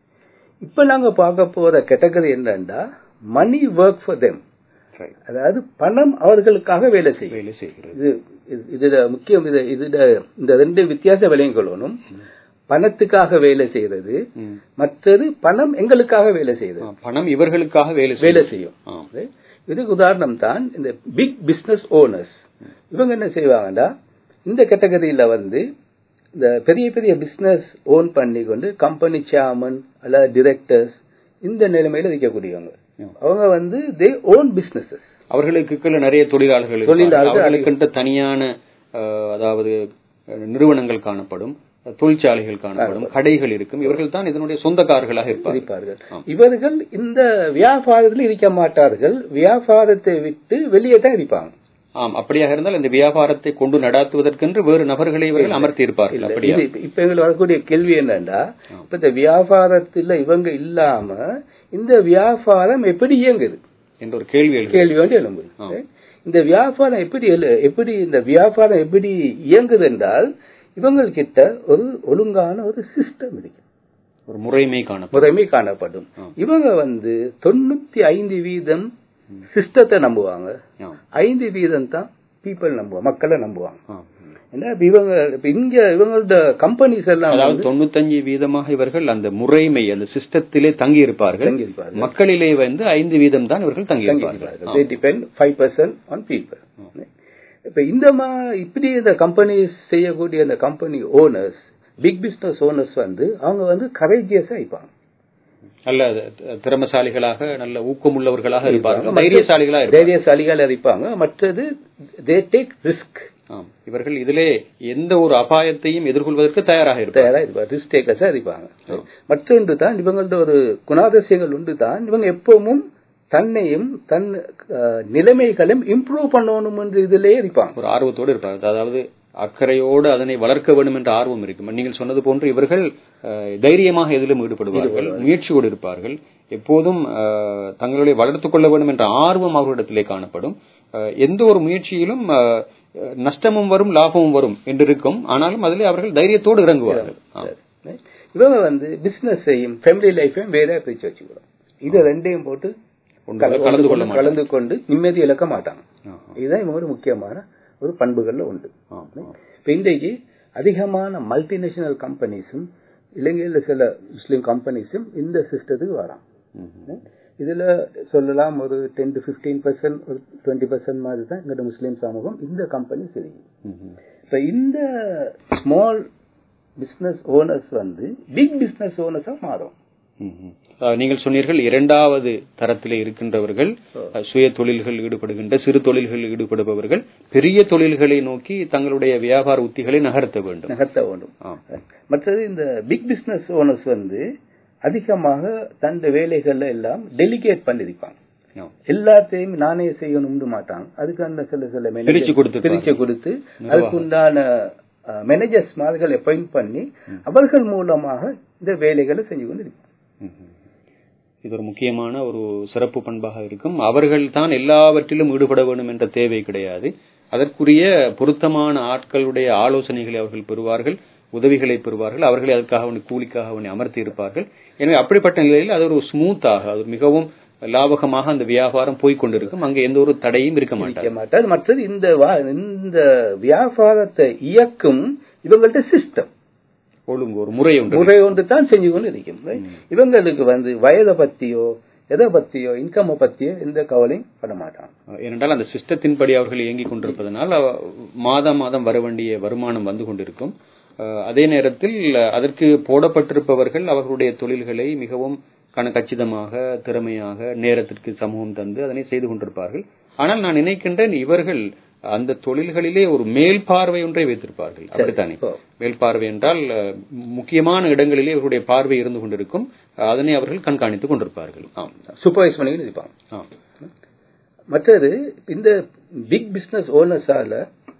இப்ப நாங்க பார்க்க போற கேட்டகரி என்னன்னா மணி ஒர்க் ஃபார் தெம் அதாவது பணம் அவர்களுக்காக வேலை செய்யும் வேலை செய்கிறது இது இது- இதுல முக்கியம் இது இதுல இந்த ரெண்டு வித்தியாச விலையும் கொள்ளணும் பணத்துக்காக வேலை செய்யறது ம். மற்றது பணம் எங்களுக்காக வேலை செய்யறது ஆ, பணம் இவர்களுக்காக வேலை வேலை செய்யும் செய்யும் ஆம். இதுக்கு உதாரணம் தான் இந்த பிக் பிசினஸ் ஓனர்ஸ் இவங்க என்ன செய்வாங்கன்னா இந்த கேட்டகரியில வந்து இந்த பெரிய பெரிய பிசினஸ் ஓன் பண்ணி கொண்டு கம்பெனி சேர்மன் அல்லது டிரெக்டர்ஸ் இந்த நிலைமையில இருக்கக்கூடியவங்க அவங்க வந்து தே ஓன் பிசினஸஸ் அவர்களுக்கு கீழே நிறைய தொழிலாளர்கள் இருப்பார்கள். தொழிலாளர்கள் அவர்களுக்கென்று தனியான அஹ், அதாவது அஹ், நிறுவனங்கள் காணப்படும் தொழிற்சாலைகள் காணப்படும் கடைகள் இருக்கும் இவர்கள் தான் இதனுடைய சொந்தக்காரர்களாக இருப்பார்கள் இருப்பார்கள் இவர்கள் இந்த வியாபாரத்தில் இருக்க மாட்டார்கள் வியாபாரத்தை விட்டு வெளியே தான் இருப்பாங்க ஆம் அப்படியாக இருந்தால் இந்த வியாபாரத்தை கொண்டு நடாத்துவதற்கென்று வேறு நபர்களை இவர்கள் அமர்த்தி இருப்பார்கள் அப்படியா இது இப்ப- இப்ப எங்களுக்கு வரக்கூடிய கேள்வி என்னன்னா இப்ப இந்த வியாபாரத்துல இவங்க இல்லாம இந்த வியாபாரம் எப்படி இயங்குது என்ற ஒரு கேள்வி எழுகிறது கேள்வி வந்து எழும்புது இந்த வியாபாரம் எப்படி எழு- எப்படி இந்த வியாபாரம் எப்படி இயங்குது என்றால் இவங்கள்கிட்ட ஒரு ஒழுங்கான ஒரு சிஸ்டம் இருக்கு ஒரு முறைமை காணப்படும் முறைமை காணப்படும் இவங்க வந்து தொண்ணூத்தி ஐந்து வீதம் சிஸ்டத்தை நம்புவாங்க ஆம். ஐந்து வீதம் தான் பீப்புள் நம்புவாங்க மக்களை நம்புவாங்க ஆம். ஏன்னா இப்ப இவங்க இப்ப இங்க இவங்களோட கம்பெனிஸ் எல்லாம் அதாவது தொண்ணூத்தஞ்சு வீதமாக இவர்கள் அந்த முறைமை அந்த சிஸ்டத்திலே தங்கி இருப்பார்கள் தங்கியிருப்பார்கள். மக்களிலே வந்து ஐந்து வீதம் தான் இவர்கள் தங்கி இருப்பார்கள் they depend five percent on people இப்ப இந்த மா இப்படி இந்த கம்பெனி செய்யக்கூடிய இந்த company owners big business owners வந்து அவங்க வந்து கரேஜியஸா இருப்பாங்க நல்ல த- திறமசாலிகளாக நல்ல ஊக்கமுள்ளவர்களாக இருப்பார்கள் தைரியசாலிகளாக இருப்பார்கள் தைரியசாலிகள் இருப்பாங்க மற்றது தே டேக் ரிஸ்க் ஆம். இவர்கள் இதிலே எந்த ஒரு அபாயத்தையும் எதிர்கொள்வதற்கு தயாராக இருப்பார்கள் தயாரா இருப்பாங்க ரிஸ்க் டேக்கர்ஸா இருப்பாங்க மற்றொன்று தான் இவங்களோட ஒரு குணாதிசயங்கள் உண்டு தான் இவங்க எப்பவும் தன்னையும் தன் அஹ், நிலைமைகளையும் இம்ப்ரூவ் பண்ணணும் என்று இதிலேயே இருப்பாங்க ஒரு ஆர்வத்தோடு இருப்பார்கள் அதாவது அக்கறையோடு அதனை வளர்க்க வேண்டும் என்ற ஆர்வம் இருக்கும் நீங்கள் சொன்னது போன்று இவர்கள் அஹ், தைரியமாக எதிலும் ஈடுபடுவார்கள் முயற்சியோடு இருப்பார்கள் எப்போதும் அஹ், தங்களை வளர்த்துக் கொள்ள வேண்டும் என்ற ஆர்வம் அவர்களிடத்திலே காணப்படும் அஹ், எந்த ஒரு முயற்சியிலும் அஹ், நஷ்டமும் வரும் லாபமும் வரும் என்று இருக்கும் ஆனாலும் அதிலே அவர்கள் தைரியத்தோடு இறங்குவார்கள் ஆம். இவங்க வந்து பிசினஸையும் ஃபேமிலி லைஃபையும் வேற பிரிச்சு வச்சுக்கிறோம் இது ரெண்டையும் போட்டு ஒன்றுல கலந்து கொள்ள மாட்டார்கள். கலந்து கொண்டு நிம்மதி இழக்க மாட்டாங்க ஆஹா. இதுதான் இவங்க ஒரு முக்கியமான ஒரு பண்புகள்ல உண்டு ஆம், ஆம். இப்ப இன்றைக்கு அதிகமான மல்டிநேஷனல் கம்பெனிஸும் இலங்கையில சில முஸ்லீம் கம்பெனிஸும் இந்த சிஸ்டத்துக்கு வரான் ம்ஹும். இதுல சொல்லலாம் ஒரு டென் டு பிப்டீன் பர்சன்ட் ஒரு டுவெண்ட்டி பர்சன்ட் மாதிரி தான் எங்களோட முஸ்லீம் சமூகம் இந்த கம்பெனி சரி ம்ஹும். இப்ப இந்த ஸ்மால் பிசினஸ் ஓனர்ஸ் வந்து பிக் பிசினஸ் ஓனர்ஸா மாறும் ம்ஹும். அஹ், நீங்கள் சொன்னீர்கள் இரண்டாவது தரத்திலே இருக்கின்றவர்கள் அஹ், சுய தொழில்கள் ஈடுபடுகின்ற சிறு தொழில்களில் ஈடுபடுபவர்கள் பெரிய தொழில்களை நோக்கி தங்களுடைய வியாபார உத்திகளை நகர்த்த வேண்டும் நகர்த்த வேண்டும் ஆம். மற்றது இந்த பிக் பிசினஸ் ஓனர்ஸ் வந்து அதிகமாக தன் வேலைகள்ல எல்லாம் டெலிகேட் பண்ணிருப்பாங்க ஆம். எல்லாத்தையும் நானே செய்யணும்னு மாட்டாங்க அதுக்கு அந்த சில சில manager- பிரிச்சு கொடுத்திருப்பாங்க. பிரிச்சு கொடுத்து அதுக்கு உண்டான மேனேஜர்ஸ் மாதிரிகளை அப்பாயிண்ட் பண்ணி அவர்கள் மூலமாக இந்த வேலைகளை செஞ்சு கொண்டு இருப்பாங்க ம்ஹும். இது ஒரு முக்கியமான ஒரு சிறப்பு பண்பாக இருக்கும் அவர்கள் தான் எல்லாவற்றிலும் ஈடுபட வேண்டும் என்ற தேவை கிடையாது அதற்குரிய பொருத்தமான ஆட்களுடைய ஆலோசனைகளை அவர்கள் பெறுவார்கள் உதவிகளை பெறுவார்கள் அவர்களை அதற்காக வேண்டி கூலிக்காக வேண்டி அமர்த்தி இருப்பார்கள் எனவே அப்படிப்பட்ட நிலையில் அது ஒரு ஸ்மூத்தாக அது மிகவும் லாபகமாக அந்த வியாபாரம் போய்க் கொண்டிருக்கும் அங்கே எந்த ஒரு தடையும் இருக்க மாட்டார் இருக்க மாட்டாது மற்றது இந்த வா- இந்த வியாபாரத்தை இயக்கும் இவங்கள்ட்ட சிஸ்டம் ஒழுங்கு ஒரு முறை உண்டு முறை ஒன்று தான் செஞ்சு கொண்டு இருக்கும் இவங்களுக்கு வந்து வயதை பத்தியோ எதை பத்தியோ இன்கம் பத்தியோ எந்த கவலையும் பட மாட்டாங்க ஏனென்றால் அந்த சிஸ்டத்தின்படி அவர்கள் இயங்கிக் கொண்டிருப்பதனால் அவ- மாதம் மாதம் வர வேண்டிய வருமானம் வந்து கொண்டிருக்கும் அஹ், அதே நேரத்தில் அதற்கு போடப்பட்டிருப்பவர்கள் அவர்களுடைய தொழில்களை மிகவும் கணக்கச்சிதமாக திறமையாக நேரத்திற்கு சமூகம் தந்து அதனை செய்து கொண்டிருப்பார்கள் ஆனால் நான் நினைக்கின்றேன் இவர்கள் அந்த தொழில்களிலே ஒரு மேல் பார்வை ஒன்றை வைத்திருப்பார்கள் அப்படித்தானே ஓ. மேல் பார்வை என்றால் அஹ், முக்கியமான இடங்களிலே இவர்களுடைய பார்வை இருந்து கொண்டிருக்கும் அதனை அவர்கள் கண்காணித்துக் கொண்டிருப்பார்கள் ஆம் சூப்பர்வைஸ் பண்ணி இருப்பாங்க ஆம் மற்றது இந்த பிக் பிசினஸ் ஓனர்ஸால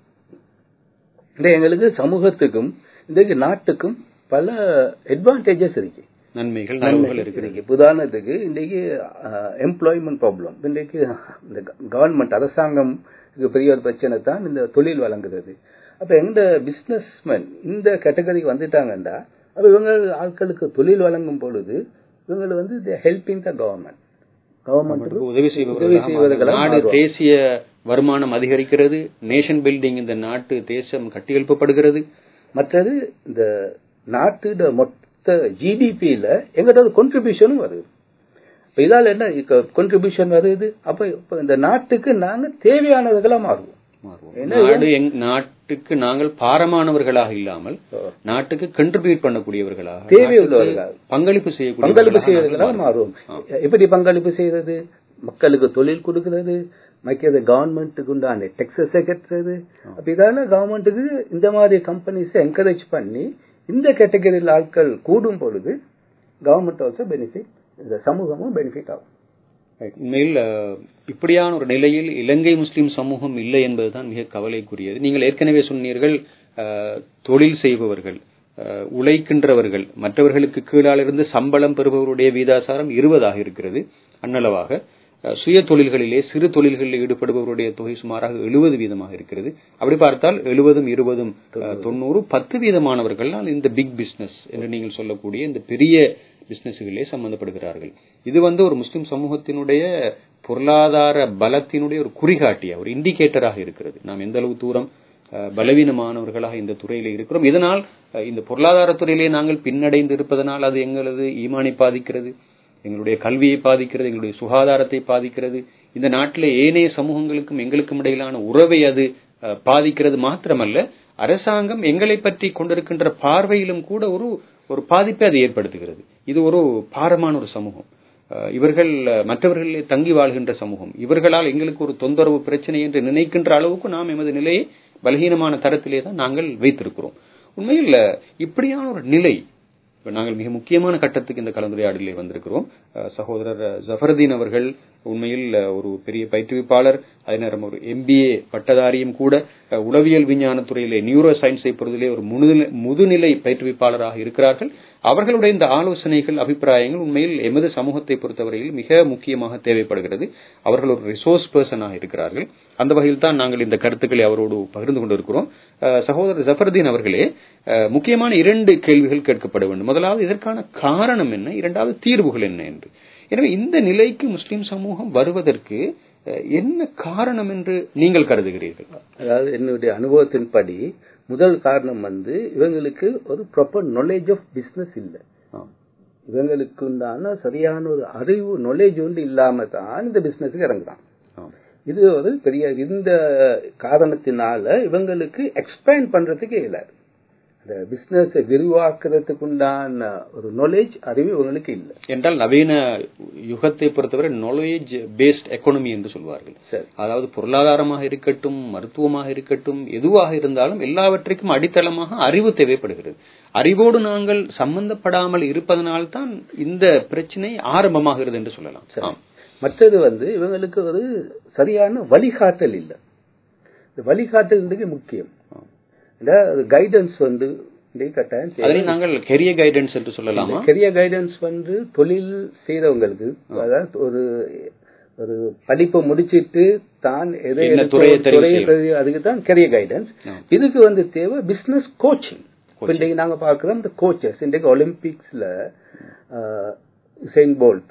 இந்த எங்களுக்கு சமூகத்துக்கும் இந்த நாட்டுக்கும் பல அட்வான்டேஜஸ் இருக்கு நன்மைகள் நலவுகள் இருக்கிறது இருக்கு உதாரணத்துக்கு இன்றைக்கு எம்ப்ளாய்மெண்ட் ப்ராப்ளம் இன்றைக்கு இந்த கவர்மெண்ட் அரசாங்கம் இது பெரிய ஒரு பிரச்சனை தான் இந்த தொழில் வழங்குறது அப்ப எந்த பிசினஸ்மேன் இந்த கேட்டகரிக்கு வந்துட்டாங்கன்னா அப்ப இவங்க ஆட்களுக்கு தொழில் வழங்கும் பொழுது இவங்க வந்து ஹெல்பிங் த கவர்மெண்ட் கவர்மெண்ட் உதவி உதவி செய்வதற்காக செய்வதற்கெல்லாம் நாடு மாறுவாங்க. தேசிய வருமானம் அதிகரிக்கிறது நேஷன் பில்டிங் இந்த நாட்டு தேசம் கட்டியெழுப்பப்படுகிறது மற்றது இந்த நாட்டு மொத்த ஜிடிபியில எங்கிட்ட கொன்ட்ரிபியூஷனும் வருது இப்ப இதால என்ன கொன்ட்ரிபியூஷன் வருது அப்ப இப்ப இந்த நாட்டுக்கு நாங்க தேவையானதுகளை மாறுவோம் மாறுவோம். என்ன நாடு எங் நாட்டுக்கு நாங்கள் பாரமானவர்களாக இல்லாமல் நாட்டுக்கு கண்ட்ரிபியூட் பண்ணக்கூடியவர்களாக தேவை நாட்டுக்கு உள்ளவர்களாக. பங்களிப்பு செய்யக்கூடிய பங்களிப்பு செய்யறதுனால மாறுவோம் எப்படி பங்களிப்பு செய்யறது மக்களுக்கு தொழில் கொடுக்கிறது மற்றது கவர்மெண்ட்டுக்கு உண்டான டெக்ஸஸை கட்டுறது அப்ப இதால கவர்மெண்ட்டுக்கு இந்த மாதிரி கம்பெனிஸை என்கரேஜ் பண்ணி இந்த கேட்டகரியில் ஆட்கள் கூடும் பொழுது கவர்மெண்ட் ஆல்சோ பெனிஃபிட் இந்த சமூகமும் பெனிஃபிட் ஆகும் உண்மையில் அஹ், இப்படியான ஒரு நிலையில் இலங்கை முஸ்லிம் சமூகம் இல்லை என்பதுதான் மிக கவலைக்குரியது நீங்கள் ஏற்கனவே சொன்னீர்கள் அஹ், தொழில் செய்பவர்கள் அஹ், உழைக்கின்றவர்கள் மற்றவர்களுக்கு கீழாலிருந்து சம்பளம் பெறுபவருடைய வீதாசாரம் இருபதாக இருக்கிறது அன்னளவாக அஹ், சுய தொழில்களிலே சிறு தொழில்களில் ஈடுபடுபவருடைய தொகை சுமாராக எழுபது வீதமாக இருக்கிறது அப்படி பார்த்தால் எழுபதும் இருபதும் தொண்ணூறு பத்து வீதமானவர்கள் தான் இந்த பிக் பிசினஸ் என்று நீங்கள் சொல்லக்கூடிய இந்த பெரிய பிசினஸ்களிலே சம்பந்தப்படுகிறார்கள் இது வந்து ஒரு முஸ்லிம் சமூகத்தினுடைய பொருளாதார பலத்தினுடைய ஒரு குறிகாட்டியா ஒரு இண்டிகேட்டராக இருக்கிறது நாம் எந்த அளவு தூரம் அஹ், பலவீனமானவர்களாக இந்த துறையிலே இருக்கிறோம் இதனால் அஹ், இந்த பொருளாதார துறையிலே நாங்கள் பின்னடைந்து இருப்பதனால் அது எங்களது ஈமானை பாதிக்கிறது எங்களுடைய கல்வியை பாதிக்கிறது எங்களுடைய சுகாதாரத்தை பாதிக்கிறது இந்த நாட்டிலே ஏனைய சமூகங்களுக்கும் எங்களுக்கும் இடையிலான உறவை அது அஹ், பாதிக்கிறது மாத்திரமல்ல அரசாங்கம் எங்களை பற்றி கொண்டிருக்கின்ற பார்வையிலும் கூட ஒரு ஒரு பாதிப்பை அது ஏற்படுத்துகிறது இது ஒரு பாரமான ஒரு சமூகம் அஹ், இவர்கள் அஹ், மற்றவர்களிலே தங்கி வாழ்கின்ற சமூகம் இவர்களால் எங்களுக்கு ஒரு தொந்தரவு பிரச்சனை என்று நினைக்கின்ற அளவுக்கு நாம் எமது நிலையை பலகீனமான தரத்திலே தான் நாங்கள் வைத்திருக்கிறோம் உண்மையில் அஹ், இப்படியான ஒரு நிலை இப்ப நாங்கள் மிக முக்கியமான கட்டத்துக்கு இந்த கலந்துரையாடலிலே வந்திருக்கிறோம் அஹ், சகோதரர் ஜஃபருதீன் அவர்கள் உண்மையில் அஹ், ஒரு பெரிய பயிற்றுவிப்பாளர் அதே நேரம் ஒரு எம்பிஏ பட்டதாரியும் கூட அஹ், உளவியல் விஞ்ஞான துறையிலே நியூரோ சயின்ஸை பொறுத்தலே ஒரு முதுநிலை முதுநிலை பயிற்றுவிப்பாளராக இருக்கிறார்கள் அவர்களுடைய இந்த ஆலோசனைகள் அபிப்பிராயங்கள் உண்மையில் எமது சமூகத்தை பொறுத்தவரையில் மிக முக்கியமாக தேவைப்படுகிறது அவர்கள் ஒரு ரிசோர்ஸ் பர்சனாக இருக்கிறார்கள் அந்த வகையில் தான் நாங்கள் இந்த கருத்துக்களை அவரோடு பகிர்ந்து கொண்டிருக்கிறோம் அஹ், சகோதரர் ஜஃபருதீன் அவர்களே அஹ், முக்கியமான இரண்டு கேள்விகள் கேட்கப்பட வேண்டும் முதலாவது இதற்கான காரணம் என்ன இரண்டாவது தீர்வுகள் என்ன என்று எனவே இந்த நிலைக்கு முஸ்லிம் சமூகம் வருவதற்கு அஹ், என்ன காரணம் என்று நீங்கள் கருதுகிறீர்கள் அதாவது என்னுடைய அனுபவத்தின்படி முதல் காரணம் வந்து இவங்களுக்கு ஒரு ப்ராப்பர் நாலேஜ் ஆஃப் பிசினஸ் இல்லை ஆம். இவங்களுக்கு உண்டான சரியான ஒரு அறிவு நாலேஜ் ஒன்று இல்லாம தான் இந்த பிசினஸுக்கு இறங்குறான் ஆம். இது ஒரு பெரிய இந்த காரணத்தினால இவங்களுக்கு எக்ஸ்பேண்ட் பண்றதுக்கு இயலாது அந்த பிசினஸ் விரிவாக்குறதுக்கு உண்டான ஒரு நாலேஜ் அறிவு இவங்களுக்கு இல்லை என்றால் நவீன யுகத்தை பொறுத்தவரை நாலேஜ் பேஸ்ட் எக்கானமி என்று சொல்வார்கள் சரி அதாவது பொருளாதாரமாக இருக்கட்டும் மருத்துவமாக இருக்கட்டும் எதுவாக இருந்தாலும் எல்லாவற்றுக்கும் அடித்தளமாக அறிவு தேவைப்படுகிறது அறிவோடு நாங்கள் சம்பந்தப்படாமல் இருப்பதனால்தான் இந்த பிரச்சனை ஆரம்பமாகிறது என்று சொல்லலாம் ஆம். மற்றது வந்து இவங்களுக்கு ஒரு சரியான வழிகாட்டல் இல்லை இந்த வழிகாட்டல் இன்றைக்கு முக்கியம் கைடன்ஸ் வந்து இன்றைக்கு கட்டாயம் தேவை. அதனை நாங்கள் கெரியர் கைடன்ஸ் என்று சொல்லலாமா கெரியர் கைடன்ஸ் வந்து தொழில் செய்யறவங்களுக்கு அதாவது ஒரு ஒரு படிப்பை முடிச்சிட்டு தான் எதை என்ன எடுத்து துறையை ஒரு தெரிவு துறையை செய்யணும். தெரிவு- அதுக்கு தான் கெரியர் கைடன்ஸ் ஆ. இதுக்கு வந்து தேவை பிசினஸ் கோச்சிங் இன்றைக்கு நாங்க பார்க்கிறோம் இந்த கோச்சஸ் இன்றைக்கு ஒலிம்பிக்ஸ்ல செயின்ட் போல்ட்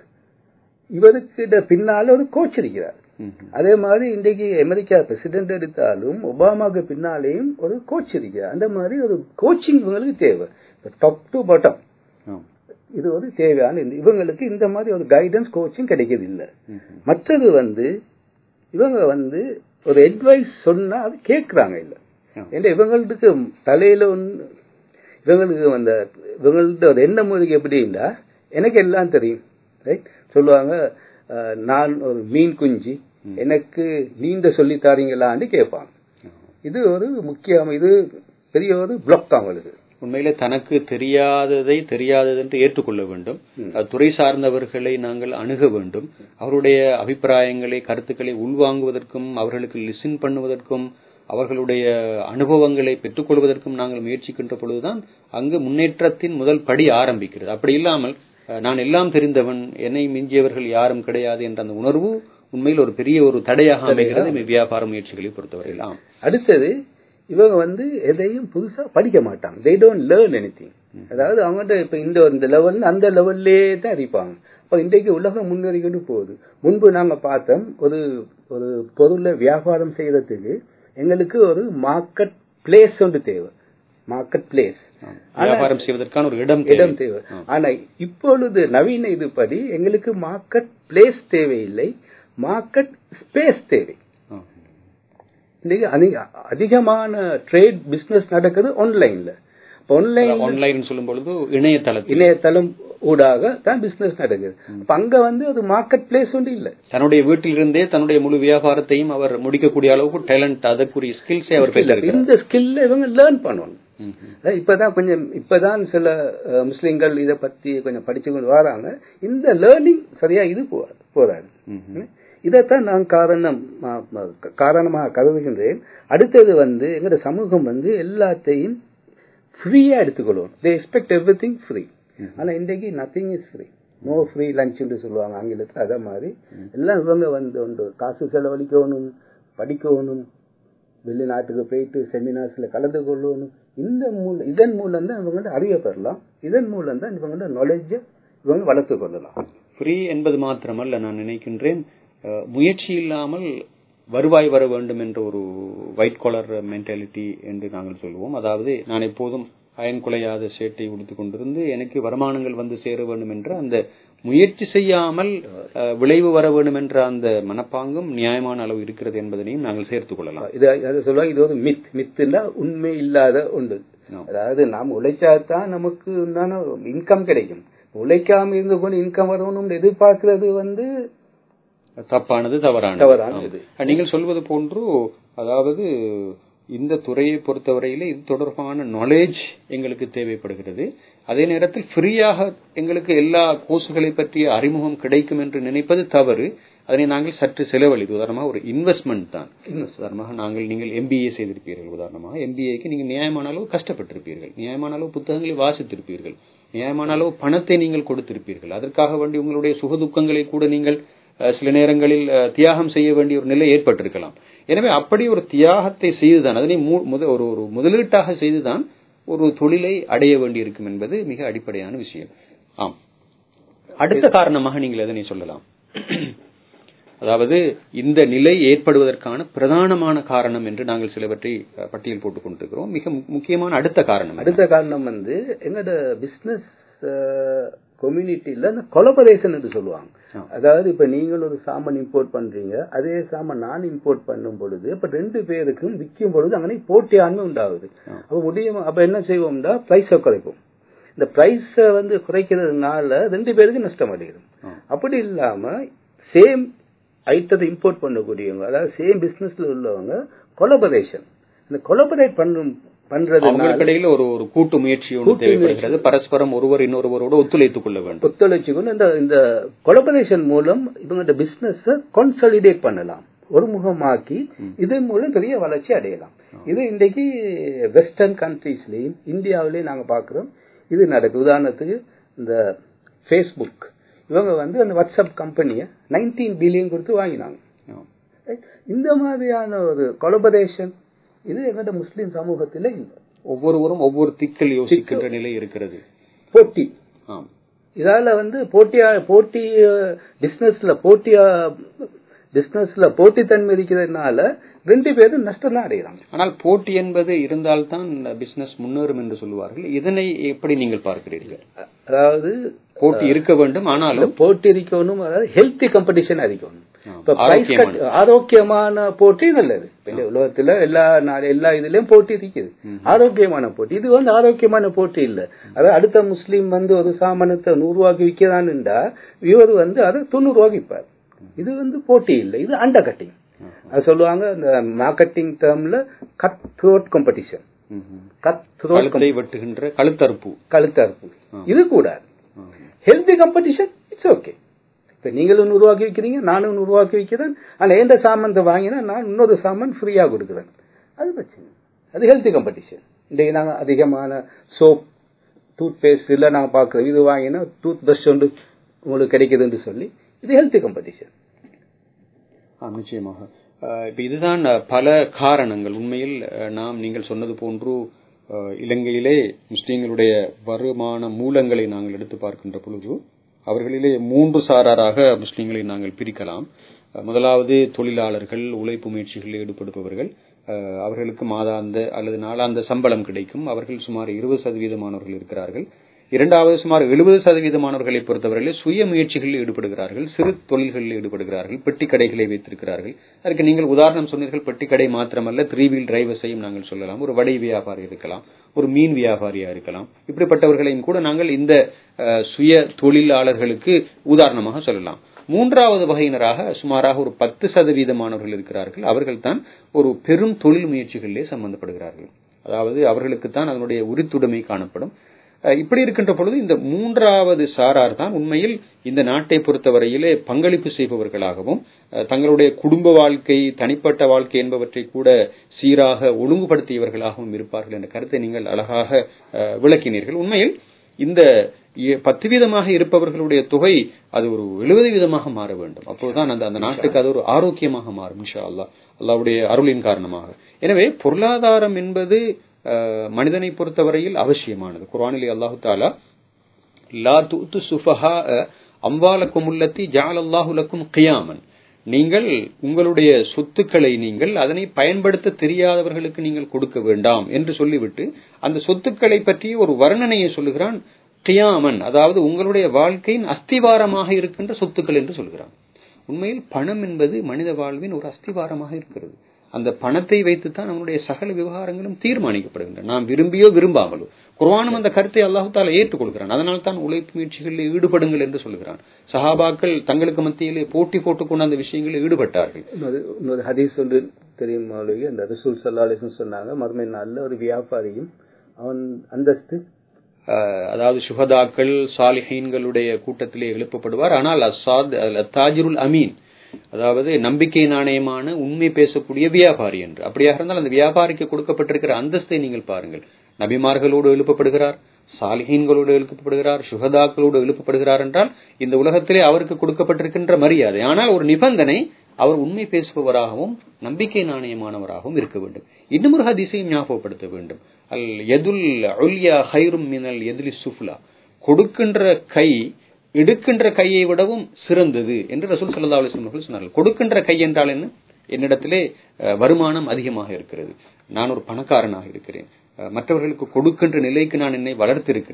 இவருக்கு பின்னால ஒரு கோச் இருக்கிறார் ம்ஹும். அதே மாதிரி இன்றைக்கு அமெரிக்கா பிரசிடென்ட் எடுத்தாலும் ஒபாமாக்கு பின்னாலேயும் ஒரு கோச் இருக்கிறார் அந்த மாதிரி ஒரு கோச்சிங் இவங்களுக்கு தேவை டாப் டு பாட்டம் ஆம். இது ஒரு தேவையான இந்த- இவங்களுக்கு இந்த மாதிரி ஒரு கைடன்ஸ் கோச்சிங் கிடைக்கிறது இல்ல ம்ஹும். மற்றது வந்து இவங்க வந்து ஒரு அட்வைஸ் சொன்னா அது கேட்கறாங்க இல்ல ஆம். ஏன்னா இவங்களுக்கு தலையில ஒன்று இவங்களுக்கு அந்த இவங்கள்ட்ட ஒரு எண்ணம் முறைக்கு எப்படின்னா எனக்கு எல்லாம் தெரியும் ரைட் சொல்லுவாங்க அஹ், நான் ஒரு மீன் குஞ்சு எனக்கு நீந்த சொல்லி தாரீங்களான்னு கேட்பாங்க இது ஒரு முக்கியம் இது பெரிய ஒரு பிளாக் அவங்களுக்கு உண்மையிலே தனக்கு தெரியாததை தெரியாதது என்று ஏற்றுக்கொள்ள வேண்டும் அது துறை சார்ந்தவர்களை நாங்கள் அணுக வேண்டும் அவருடைய அபிப்பிராயங்களை கருத்துக்களை உள்வாங்குவதற்கும் அவர்களுக்கு லிசன் பண்ணுவதற்கும் அவர்களுடைய அனுபவங்களை பெற்றுக்கொள்வதற்கும் நாங்கள் முயற்சிக்கின்ற பொழுதுதான் அங்கு முன்னேற்றத்தின் முதல் படி ஆரம்பிக்கிறது அப்படி இல்லாமல் அஹ், நான் எல்லாம் தெரிந்தவன் என்னை மிஞ்சியவர்கள் யாரும் கிடையாது என்ற அந்த உணர்வு உண்மையில் ஒரு பெரிய ஒரு தடையாக அமைகிறது வியாபார முயற்சிகளை பொறுத்தவரையில் ஆம் அடுத்தது இவங்க வந்து எதையும் புதுசா படிக்க மாட்டாங்க they don't learn anything அதாவது அவங்ககிட்ட இப்ப இந்த இந்த லெவல் அந்த லெவல்லே தான் இருப்பாங்க அப்ப இன்றைக்கு உலகம் முன்னேறிக்கிட்டு போகுது முன்பு நாங்க பார்த்தோம் ஒரு ஒரு பொருளை வியாபாரம் செய்யறதுக்கு எங்களுக்கு ஒரு மார்க்கெட் பிளேஸ் ஒன்று தேவை மார்க்கெட் பிளேஸ் ஆம். வியாபாரம் செய்வதற்கான ஒரு இடம் இடம் தேவை தேவை ஆனா இப்பொழுது நவீன இதுபடி எங்களுக்கு மார்க்கெட் பிளேஸ் தேவையில்லை மார்க்கெட் ஸ்பேஸ் தேவை ஆம். இன்னைக்கு அதிக- அதிகமான ட்ரேட் பிசினஸ் நடக்குது ஆன்லைன்ல ஆன்லைன் ஆன்லைன் சொல்லும் பொழுது இணையதளத்தில் இணையதளம் ஊடாக தான் பிசினஸ் நடக்குது அப்ப அங்க வந்து அது மார்க்கெட் பிளேஸ் ஒன்று இல்ல தன்னுடைய வீட்டிலிருந்தே தன்னுடைய முழு வியாபாரத்தையும் அவர் முடிக்கக்கூடிய அளவுக்கு டேலண்ட் அதற்குரிய ஸ்கில்ஸை அவர் பெற்றிருக்கிறார் இந்த ஸ்கில்ல இவங்க லேர்ன் பண்ணணும் ம்ஹும். அதான் இப்பதான் கொஞ்சம் இப்பதான் சில அஹ், முஸ்லிம்கள் இத பத்தி கொஞ்சம் படிச்சு கொண்டு வராங்க இந்த லேர்னிங் சரியா இது போ- போறாது ம்ஹும். இதைத்தான் நான் காரணம் ம- ம- காரணமாக கருதுகின்றேன் அடுத்தது வந்து எங்கட சமூகம் வந்து எல்லாத்தையும் ஃப்ரீயா எடுத்துக்கொள்வோம் they expect everything free ஆனா இன்றைக்கு nothing is free no free லஞ்ச்னு சொல்லுவாங்க ஆங்கிலத்தில் அதே மாதிரி எல்லாம் இவங்க வந்து உண்டு காசு செலவழிக்கணும் படிக்கணும் வெளிநாட்டுக்கு போயிட்டு செமினார்ஸ்ல கலந்து கொள்ளணும் இந்த மூலம் இதன் மூலம் தான் இவங்கள்ட்ட அறிவை பெறலாம் இதன் மூலம் தான் இவங்கள்ட்ட நாலேஜை இவங்க வளர்த்து கொள்ளலாம் ஃப்ரீ என்பது மாத்திரமல்ல நான் நினைக்கின்றேன் அஹ், முயற்சி இல்லாமல் வருவாய் வர வேண்டும் என்ற ஒரு ஒயிட் காலர் மென்டாலிட்டி என்று நாங்கள் சொல்லுவோம் அதாவது நான் எப்போதும் அயன் குலையாத சேட்டை உடுத்திக் கொண்டிருந்து எனக்கு வருமானங்கள் வந்து சேர வேண்டும் என்ற அந்த முயற்சி செய்யாமல் அஹ், விளைவு வர வேண்டும் என்ற அந்த மனப்பாங்கும் நியாயமான அளவு இருக்கிறது என்பதனையும் நாங்கள் சேர்த்துக் கொள்ளலாம் இது அதை சொல்லுவாங்க இது ஒரு மித் மித்துன்னா உண்மை இல்லாத ஒன்று ஆம். அதாவது நாம் உழைச்சா தான் நமக்கு உண்டான இன்கம் கிடைக்கும் உழைக்காம இருந்து கொண்டு இன்கம் வரணும்னு எதிர்பார்க்கிறது வந்து தப்பானது தவறானது தவறானது. ஆம். நீங்கள் சொல்வது போன்று அதாவது இந்த துறையை பொறுத்தவரையில இது தொடர்பான நாலேஜ் எங்களுக்கு தேவைப்படுகிறது அதே நேரத்தில் ஃப்ரீயாக எங்களுக்கு எல்லா கோர்ஸ்களை பற்றிய அறிமுகம் கிடைக்கும் என்று நினைப்பது தவறு அதனை நாங்கள் சற்று செலவழித்து உதாரணமாக ஒரு இன்வெஸ்ட்மெண்ட் தான் உதாரணமாக நாங்கள் நீங்கள் எம்பிஏ செய்திருப்பீர்கள் உதாரணமாக எம்பிஏக்கு நீங்கள் நியாயமான அளவு கஷ்டப்பட்டிருப்பீர்கள் நியாயமான அளவு புத்தகங்களை வாசித்திருப்பீர்கள் நியாயமான அளவு பணத்தை நீங்கள் கொடுத்திருப்பீர்கள் அதற்காக வேண்டி உங்களுடைய சுகதுக்கங்களை கூட நீங்கள் அஹ், சில நேரங்களில் அஹ், தியாகம் செய்ய வேண்டிய ஒரு நிலை ஏற்பட்டிருக்கலாம் எனவே அப்படி ஒரு தியாகத்தை செய்துதான் அதனை மு- முத- ஒரு ஒரு முதலீட்டாக செய்துதான் ஒரு தொழிலை அடைய வேண்டியிருக்கும் என்பது மிக அடிப்படையான விஷயம் ஆம் அடுத்த காரணமாக நீங்கள் எதனை சொல்லலாம் அதாவது இந்த நிலை ஏற்படுவதற்கான பிரதானமான காரணம் என்று நாங்கள் சிலவற்றை அஹ், பட்டியல் போட்டுக் கொண்டிருக்கிறோம் மிக மு- முக்கியமான அடுத்த காரணம் என்ன? அடுத்த காரணம் வந்து எங்களோட பிசினஸ் கம்யூனிட்டியில இந்த கொலபரேஷன் என்று சொல்லுவாங்க ஆ. அதாவது இப்ப நீங்கள் ஒரு சாமான் இம்போர்ட் பண்றீங்க அதே சாமான் நான் இம்போர்ட் பண்ணும் பொழுது அப்ப ரெண்டு பேருக்கும் விற்கும் பொழுது அங்கே போட்டியாண்மை உண்டாகுது அப்ப முடியும் அப்ப என்ன செய்வோம்னா பிரைஸை குறைப்போம் இந்த பிரைஸை வந்து குறைக்கிறதுனால ரெண்டு பேருக்கு நஷ்டம் அடைகிறது ஆ. அப்படி இல்லாம சேம் ஐட்டத்தை இம்போர்ட் பண்ணக்கூடியவங்க அதாவது சேம் பிசினஸ்ல உள்ளவங்க கொலபரேஷன் இந்த கொலபரேட் பண்ணும் பண்றதுனால அவங்களுக்கு இடையில ஒரு ஒரு கூட்டு முயற்சி ஒன்று கூட்டு தேவைப்படுகிறது பரஸ்பரம் ஒருவர் இன்னொருவரோடு ஒத்துழைத்துக் கொள்ள வேண்டும் ஒத்துழைச்சுக்கொண்டு இந்த இந்த கொலபரேஷன் மூலம் இவங்க பிசினஸ் கன்சாலிடேட் பண்ணலாம் ஒருமுகமாக்கி இதன் மூலம் பெரிய வளர்ச்சி அடையலாம் இது இன்றைக்கு வெஸ்டர்ன் கண்ட்ரீஸ்லயும் இந்தியாவிலேயும் நாங்க பாக்குறோம் இது நடக்குது உதாரணத்துக்கு இந்த ஃபேஸ்புக் இவங்க வந்து அந்த வாட்ஸ்அப் கம்பெனியை நைன்டீன் பில்லியன் கொடுத்து வாங்கினாங்க ஆ. Right? இந்த மாதிரியான ஒரு கொலபரேஷன் இது எங்கள்ட முஸ்லிம் சமூகத்தில் இல்லை ஒவ்வொருவரும் ஒவ்வொரு திக்கில் யோசிக்கின்ற நிலை இருக்கிறது போட்டி ஆம் இதால வந்து போட்டியா போட்டி பிசினஸ்ல போட்டியா பிசினஸ்ல போட்டித்தன்மை இருக்கிறதுனால ரெண்டு பேரும் நஷ்டம் தான் அடைகிறாங்க ஆனால் போட்டி என்பது இருந்தால்தான் பிசினஸ் முன்னேறும் என்று சொல்லுவார்கள் இதனை எப்படி நீங்கள் பார்க்கிறீர்கள் அதாவது போட்டி இருக்க வேண்டும் ஆனாலும் போட்டி இருக்கணும் அதாவது ஹெல்த்தி காம்படிஷன் இருக்கணும் ஆ, இப்ப price cut- ஆரோக்கியமான. ஆரோக்கியமான போட்டி நல்லது இப்ப இந்த உலகத்துல எல்லா நாடு எல்லா இதுலயும் போட்டி இருக்குது ஆரோக்கியமான போட்டி இது வந்து ஆரோக்கியமான போட்டி இல்ல அதாவது அடுத்த முஸ்லீம் வந்து ஒரு சாமானத்தை நூறு ரூபாய்க்கு விற்கிறான்டா இவர் வந்து அதை தொண்ணூறு ரூபாய்க்கு விற்பார் இது வந்து போட்டி இல்லை இது அண்டர் கட்டிங் அது சொல்லுவாங்க இந்த மார்க்கெட்டிங் டேர்ம்ல கட் த்ரோட் காம்படிஷன் ம்ஹும். கட் த்ரோட் கழுத்தை வெட்டுகின்ற கழுத்தறுப்பு கழுத்தறுப்பு இது கூடாது ஆ. ஹெல்தி காம்படிஷன் இட்ஸ் ஓகே இப்ப நீங்களும் நூறு ரூபாய்க்கு விற்கிறீங்க நானும் நூறு ரூபாய்க்கு விற்கிறேன் ஆனா எந்த சாமான் வாங்கினா நான் இன்னொரு சாமான் ஃப்ரீயா கொடுக்குறேன் அது பிரச்சனை அது ஹெல்தி காம்படிஷன் இன்றைக்கு நாங்க அதிகமான சோப் டூத் பேஸ்ட் இல்ல நாங்க பாக்குறோம் இது வாங்கினா டூத் பிரஷ் ஒன்று உங்களுக்கு கிடைக்குதுன்னு சொல்லி இது ஹெல்தி காம்படிஷன் ஆ, நிச்சயமாக அஹ், இப்ப இதுதான் அஹ், பல காரணங்கள் உண்மையில் அஹ், நாம் நீங்கள் சொன்னது போன்று அஹ், இலங்கையிலே முஸ்லிம்களுடைய வருமான மூலங்களை நாங்கள் எடுத்து பார்க்கின்ற பொழுது அவர்களிலே மூன்று சாராராக முஸ்லிம்களை நாங்கள் பிரிக்கலாம் அஹ், முதலாவது தொழிலாளர்கள் உழைப்பு முயற்சிகளில் ஈடுபடுபவர்கள் அஹ், அவர்களுக்கு மாதாந்த அல்லது நாளாந்த சம்பளம் கிடைக்கும் அவர்கள் சுமார் இருபது சதவீதமானவர்கள் இருக்கிறார்கள் இரண்டாவது சுமார் எழுபது சதவீதமானவர்களை பொறுத்தவரையில் சுய முயற்சிகளில் ஈடுபடுகிறார்கள் சிறு தொழில்களில் ஈடுபடுகிறார்கள் பெட்டி கடைகளை வைத்திருக்கிறார்கள் அதற்கு நீங்கள் உதாரணம் சொன்னீர்கள் பெட்டி கடை மாத்திரமல்ல த்ரீ வீல் டிரைவர்ஸையும் நாங்கள் சொல்லலாம் ஒரு வடை வியாபாரி இருக்கலாம் ஒரு மீன் வியாபாரியா இருக்கலாம் இப்படிப்பட்டவர்களையும் கூட நாங்கள் இந்த அஹ், சுய தொழிலாளர்களுக்கு உதாரணமாக சொல்லலாம் மூன்றாவது வகையினராக சுமாராக ஒரு பத்து சதவீதமானவர்கள் இருக்கிறார்கள் அவர்கள் தான் ஒரு பெரும் தொழில் முயற்சிகளிலே சம்பந்தப்படுகிறார்கள் அதாவது அவர்களுக்கு தான் அதனுடைய உரித்துடைமை காணப்படும் அஹ் இப்படி இருக்கின்ற பொழுது இந்த மூன்றாவது சாரார் தான் உண்மையில் இந்த நாட்டை பொறுத்தவரையிலே பங்களிப்பு செய்பவர்களாகவும் அஹ் தங்களுடைய குடும்ப வாழ்க்கை தனிப்பட்ட வாழ்க்கை என்பவற்றை கூட சீராக ஒழுங்குபடுத்தியவர்களாகவும் இருப்பார்கள் என்ற கருத்தை நீங்கள் அழகாக அஹ், விளக்கினீர்கள் உண்மையில் இந்த இ- பத்து வீதமாக இருப்பவர்களுடைய தொகை அது ஒரு எழுபது வீதமாக மாற வேண்டும் அப்போதுதான் அந்த அந்த நாட்டுக்கு அது ஒரு ஆரோக்கியமாக மாறும் இன்ஷா அல்லாஹ் அல்லாவுடைய அருளின் காரணமாக எனவே பொருளாதாரம் என்பது அஹ், மனிதனை பொறுத்தவரையில் அவசியமானது குர்ஆனிலே அல்லாஹு தாலா லா துத்து சுஃபஹா அம்வாலக்கும் உள்ளத்தி ஜாலல்லாஹு லக்கும் கியாமன் நீங்கள் உங்களுடைய சொத்துக்களை நீங்கள் அதனை பயன்படுத்த தெரியாதவர்களுக்கு நீங்கள் கொடுக்க வேண்டாம் என்று சொல்லிவிட்டு அந்த சொத்துக்களை பற்றி ஒரு வர்ணனையை சொல்லுகிறான் கியாமன் அதாவது உங்களுடைய வாழ்க்கையின் அஸ்திவாரமாக இருக்கின்ற சொத்துக்கள் என்று சொல்கிறான் உண்மையில் பணம் என்பது மனித வாழ்வின் ஒரு அஸ்திவாரமாக இருக்கிறது அந்த பணத்தை வைத்துத்தான் நம்முடைய சகல விவகாரங்களும் தீர்மானிக்கப்படுகின்றன நாம் விரும்பியோ விரும்பாமலோ குர்ஆனும் அந்த கருத்தை அல்லாஹு தாலா ஏற்றுக்கொள்கிறான் அதனால் தான் உழைப்பு முயற்சிகளில் ஈடுபடுங்கள் என்று சொல்கிறான் சஹாபாக்கள் தங்களுக்கு மத்தியிலே போட்டி போட்டுக்கொண்டு அந்த விஷயங்களில் ஈடுபட்டார்கள் இன்னொரு இன்னொரு ஹதீஸ் ஒன்று தெரியும் மௌலவி அந்த ரசூல் சல்லா அலிஸ்லம் சொன்னாங்க மறுமை நாள்ல ஒரு வியாபாரியும் அவன் அந்தஸ்து அஹ், அதாவது சுகதாக்கள் சாலிஹீன்களுடைய கூட்டத்திலே எழுப்பப்படுவார் ஆனால் அசாத் தாஜிருல் அமீன் அதாவது நம்பிக்கை நாணயமான உண்மை பேசக்கூடிய வியாபாரி என்று அப்படியாக இருந்தால் அந்த வியாபாரிக்கு கொடுக்கப்பட்டிருக்கிற அந்தஸ்தை நீங்கள் பாருங்கள் நபிமார்களோடு எழுப்பப்படுகிறார் சாலிஹீன்களோடு எழுப்பப்படுகிறார் சுகதாக்களோடு எழுப்பப்படுகிறார் என்றால் இந்த உலகத்திலே அவருக்கு கொடுக்கப்பட்டிருக்கின்ற மரியாதை ஆனால் ஒரு நிபந்தனை அவர் உண்மை பேசுபவராகவும் நம்பிக்கை நாணயமானவராகவும் இருக்க வேண்டும் இன்னும் ஒரு ஹதீஸையும் ஞாபகப்படுத்த வேண்டும் அல் எதுல் உல்யா ஹைரும் மினல் எதுலி சுஃப்லா கொடுக்கின்ற கை எடுக்கின்ற கையை விடவும் சிறந்தது என்று ரசூல் சல்லா அலிஸ்லாம் அவர்கள் சொன்னார்கள் கொடுக்கின்ற கை என்றால் என்ன என்னிடத்திலே அஹ், வருமானம் அதிகமாக இருக்கிறது நான் ஒரு பணக்காரனாக இருக்கிறேன் அஹ், மற்றவர்களுக்கு கொடுக்கின்ற நிலைக்கு நான் என்னை வளர்த்திருக்கிறேன்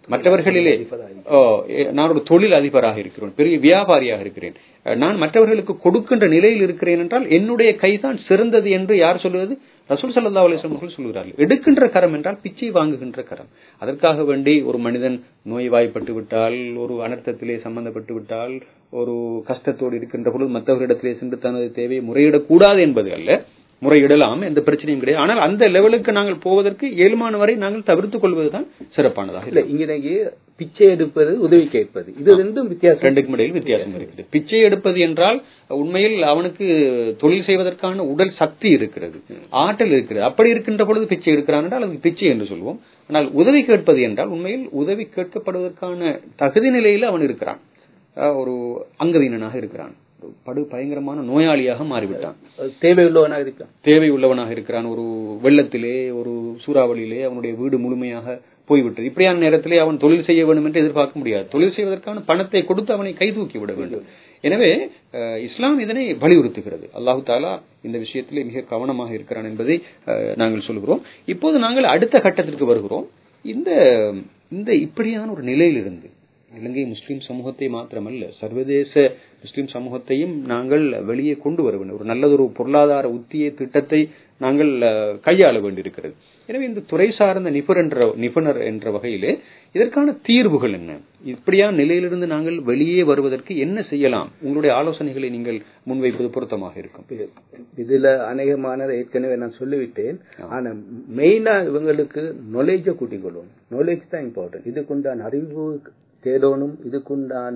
மற்றவர்களிலே ஓ, எ- நான் ஒரு தொழில் அதிபராக இருக்கிறேன் பெரிய வியாபாரியாக இருக்கிறேன் அஹ், நான் மற்றவர்களுக்கு கொடுக்கின்ற நிலையில் இருக்கிறேன் என்றால் என்னுடைய கைதான் சிறந்தது என்று யார் சொல்வது ரசூல் சல்லா அலிஸ்லாம் அவர்கள் சொல்கிறார்கள் எடுக்கின்ற கரம் என்றால் பிச்சை வாங்குகின்ற கரம் அதற்காக வேண்டி ஒரு மனிதன் நோய்வாய்ப்பட்டு விட்டால் ஒரு அனர்த்தத்திலே சம்பந்தப்பட்டு விட்டால் ஒரு கஷ்டத்தோடு இருக்கின்ற பொழுது மற்றவரிடத்திலே சென்று தனது தேவையை முறையிடக்கூடாது என்பது அல்ல முறையிடலாம் எந்த பிரச்சனையும் கிடையாது ஆனால் அந்த லெவலுக்கு நாங்கள் போவதற்கு இயலுமான வரை நாங்கள் தவிர்த்துக் கொள்வதுதான் சிறப்பானதாக இல்ல இங்க இன்னைக்கு பிச்சை எடுப்பது உதவி கேட்பது இது ரெண்டும் வித்தியாசம் ரெண்டுக்கும் இடையில் வித்தியாசம் இருக்குது பிச்சை எடுப்பது என்றால் உண்மையில் அவனுக்கு தொழில் செய்வதற்கான உடல் சக்தி இருக்கிறது ஆற்றல் இருக்கிறது அப்படி இருக்கின்ற பொழுது பிச்சை எடுக்கிறான் என்றால் அதுக்கு பிச்சை என்று சொல்வோம் ஆனால் உதவி கேட்பது என்றால் உண்மையில் உதவி கேட்கப்படுவதற்கான தகுதி நிலையில் அவன் இருக்கிறான் அஹ் ஒரு அங்கவீனனாக இருக்கிறான் ஒரு படு பயங்கரமான நோயாளியாக மாறிவிட்டான் தேவை உள்ளவனாக இருக்கான் தேவை உள்ளவனாக இருக்கிறான் ஒரு வெள்ளத்திலே ஒரு சூறாவளியிலே அவனுடைய வீடு முழுமையாக போய்விட்டது இப்படியான நேரத்திலே அவன் தொழில் செய்ய வேண்டும் என்று எதிர்பார்க்க முடியாது தொழில் செய்வதற்கான பணத்தை கொடுத்து அவனை கை தூக்கி விட வேண்டும் எனவே அஹ், இஸ்லாம் இதனை வலியுறுத்துகிறது அல்லாஹு தாலா இந்த விஷயத்திலே மிக கவனமாக இருக்கிறான் என்பதை அஹ், நாங்கள் சொல்கிறோம் இப்போது நாங்கள் அடுத்த கட்டத்திற்கு வருகிறோம் இந்த இந்த இப்படியான ஒரு நிலையிலிருந்து இலங்கை முஸ்லிம் சமூகத்தை மாத்திரமல்ல சர்வதேச முஸ்லிம் சமூகத்தையும் நாங்கள் வெளியே கொண்டு வர வேண்டும் ஒரு நல்லதொரு பொருளாதார உத்திய திட்டத்தை நாங்கள் அஹ், கையாள வேண்டியிருக்கிறது எனவே இந்த துறை சார்ந்த நிபுணர் என்ற நிபுணர் என்ற வகையிலே இதற்கான தீர்வுகள் என்ன இப்படியான நிலையிலிருந்து நாங்கள் வெளியே வருவதற்கு என்ன செய்யலாம் உங்களுடைய ஆலோசனைகளை நீங்கள் முன்வைப்பது பொருத்தமாக இருக்கும் இதுல அநேகமானதை ஏற்கனவே நான் சொல்லிவிட்டேன் ஆனா மெயினா இவங்களுக்கு நாலேஜ கூட்டிக் கொள்ளும் நாலேஜ் தான் இம்பார்ட்டன்ட் இதுக்குண்டான அறிவு தேடணும் இதுக்குண்டான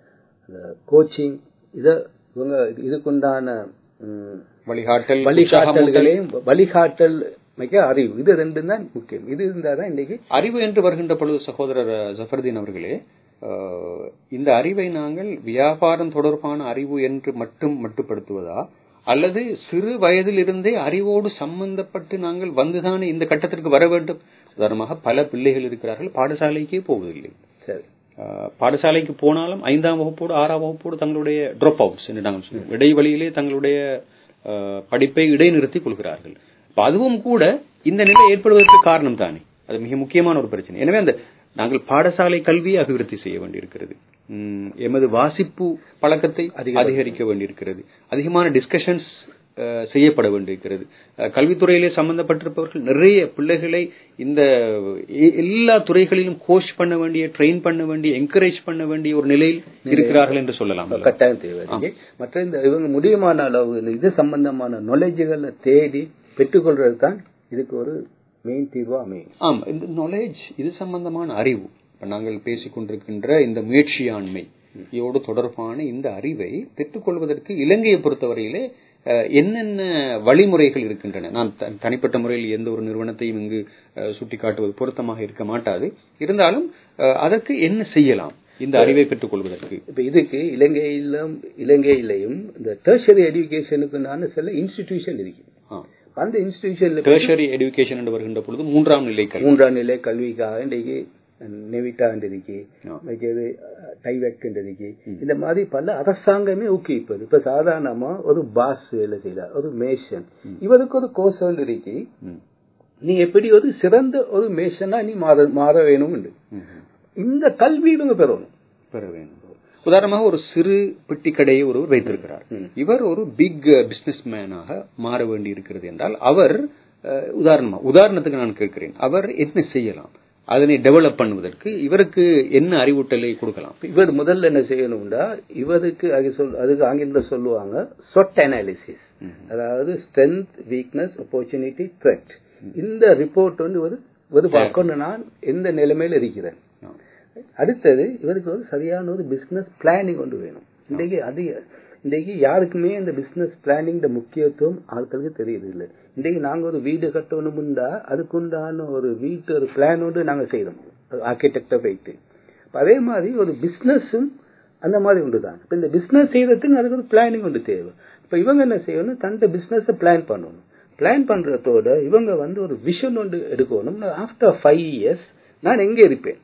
கோச்சிங் இத இவங்க இதுக்குண்டான ம், வழிகாட்டல் வழிகாட்டல்களையும் வழிகாட்டல் மிக அறிவு இது ரெண்டு தான் முக்கியம் இது இருந்தாதான் இன்னைக்கு அறிவு என்று வருகின்ற பொழுது சகோதரர் அஹ், ஜஃபர்தீன் அவர்களே அஹ், இந்த அறிவை நாங்கள் வியாபாரம் தொடர்பான அறிவு என்று மட்டும் மட்டுப்படுத்துவதா அல்லது சிறு வயதிலிருந்தே அறிவோடு சம்பந்தப்பட்டு நாங்கள் வந்துதானே இந்த கட்டத்திற்கு வர வேண்டும் உதாரணமாக பல பிள்ளைகள் இருக்கிறார்கள் பாடசாலைக்கே போவதில்லை சரி அஹ், பாடசாலைக்கு போனாலும் ஐந்தாம் வகுப்போடு ஆறாம் வகுப்போடு தங்களுடைய ட்ராப் அவுட்ஸ் என்று நாங்கள் சொல்லுவோம் இடைவெளியிலே தங்களுடைய அஹ், படிப்பை இடைநிறுத்திக் கொள்கிறார்கள் அப்ப அதுவும் கூட இந்த நிலை ஏற்படுவதற்கு காரணம் தானே அது மிக முக்கியமான ஒரு பிரச்சனை எனவே அந்த நாங்கள் பாடசாலை கல்வியை அபிவிருத்தி செய்ய வேண்டியிருக்கிறது உம், எமது வாசிப்பு பழக்கத்தை அதிகரிக்க வேண்டியிருக்கிறது அதிகமான டிஸ்கஷன்ஸ் செய்யப்பட வேண்டியிருக்கிறது அஹ், கல்வித்துறையிலே சம்பந்தப்பட்டிருப்பவர்கள் நிறைய பிள்ளைகளை இந்த எ- எல்லா துறைகளிலும் கோச் பண்ண வேண்டிய ட்ரெயின் பண்ண வேண்டிய என்கரேஜ் பண்ண வேண்டிய ஒரு நிலையில் இருக்கிறார்கள் என்று சொல்லலாம் கட்டாயம் தேவை இருக்கு. மற்ற இந்த இவங்க முடியுமான அளவு இந்த இது சம்பந்தமான நாலேஜுகளை தேடி பெற்றுக்கொள்றது தான் இதுக்கு ஒரு மெயின் தீர்வா அமையும் ஆம் இந்த நாலேஜ் இது சம்பந்தமான அறிவு இப்ப நாங்கள் பேசிக் கொண்டிருக்கின்ற இந்த முயற்சியாண்மை இதோடு தொடர்பான இந்த அறிவை பெற்றுக்கொள்வதற்கு இலங்கையை பொறுத்தவரையிலே அஹ், என்னென்ன வழிமுறைகள் இருக்கின்றன நான் த- தனிப்பட்ட முறையில் எந்த ஒரு நிறுவனத்தையும் இங்கு அஹ், சுட்டிக்காட்டுவது பொருத்தமாக இருக்க மாட்டாது இருந்தாலும் அஹ், அதற்கு என்ன செய்யலாம் இந்த அறிவை பெற்றுக்கொள்வதற்கு இப்ப இதுக்கு இலங்கையிலும் இலங்கையிலையும் இந்த டெர்ஷரி எஜுகேஷனுக்கு சில இன்ஸ்டிடியூஷன் இருக்கு அந்த இன்ஸ்டிடியூஷன்ல டெர்ஷரி எடுகேஷன் என்று வருகின்ற பொழுது மூன்றாம் நிலை கல்வி மூன்றாம் நிலை கல்விக்காக இன்றைக்கு நெவிட்டா இருக்கு ஆ. மற்றது டைவெக் இருக்கு இந்த மாதிரி பல அரசாங்கமே ஊக்குவிப்பது இப்ப சாதாரணமா ஒரு பாஸ் வேலை செய்யறார் ஒரு மேஷன் இவருக்கு ஒரு கோர்ஸ் ஒன்று இருக்கு ம். நீ எப்படி ஒரு சிறந்த ஒரு மேஷனா நீ மாற மாற வேணும் ம். இந்த கல்வி இவங்க பெறணும் பெற வேண்டும் உதாரணமாக ஒரு சிறு பெட்டி கடையை ஒருவர் வைத்திருக்கிறார் இவர் ஒரு பிக் பிசினஸ் மேனாக மாற வேண்டி இருக்கிறது என்றால் அவர் அஹ், உதாரணமா உதாரணத்துக்கு நான் கேட்கிறேன் அவர் என்ன செய்யலாம் அதனை டெவலப் பண்ணுவதற்கு இவருக்கு என்ன அறிவூட்டலை கொடுக்கலாம் இவர் முதல்ல என்ன செய்யணும்னா இவருக்கு அது சொல் அதுக்கு ஆங்கிலத்தில் சொல்லுவாங்க சொட் அனாலிசிஸ் அதாவது ஸ்ட்ரென்த் வீக்னஸ் opportunity த்ரெட் இந்த ரிப்போர்ட் வந்து இவர் இவர் பார்க்கணும் நான் எந்த நிலைமையில இருக்கிறேன் அடுத்தது இவருக்கு ஒரு சரியான ஒரு பிசினஸ் பிளானிங் ஒன்று வேணும் இன்றைக்கு அதிக இன்றைக்கு யாருக்குமே இந்த பிசினஸ் பிளானிங் முக்கியத்துவம் ஆட்களுக்கு தெரியுது இல்லை இன்றைக்கு நாங்க ஒரு வீடு கட்டணும்னா அதுக்குண்டான ஒரு வீட்டு ஒரு பிளான் ஒன்று நாங்க செய்யறோம் ஆர்கிடெக்டை வைத்து அப்ப அதே மாதிரி ஒரு பிசினஸும் அந்த மாதிரி ஒன்று தான் இப்ப இந்த பிசினஸ் செய்யறதுக்கு அதுக்கு ஒரு பிளானிங் ஒன்று தேவை இப்ப இவங்க என்ன செய்யணும் தந்த பிசினஸ் பிளான் பண்ணணும் பிளான் பண்றதோட இவங்க வந்து ஒரு விஷன் ஒன்று எடுக்கணும் ஆஃப்டர் ஃபைவ் இயர்ஸ் நான் எங்க இருப்பேன்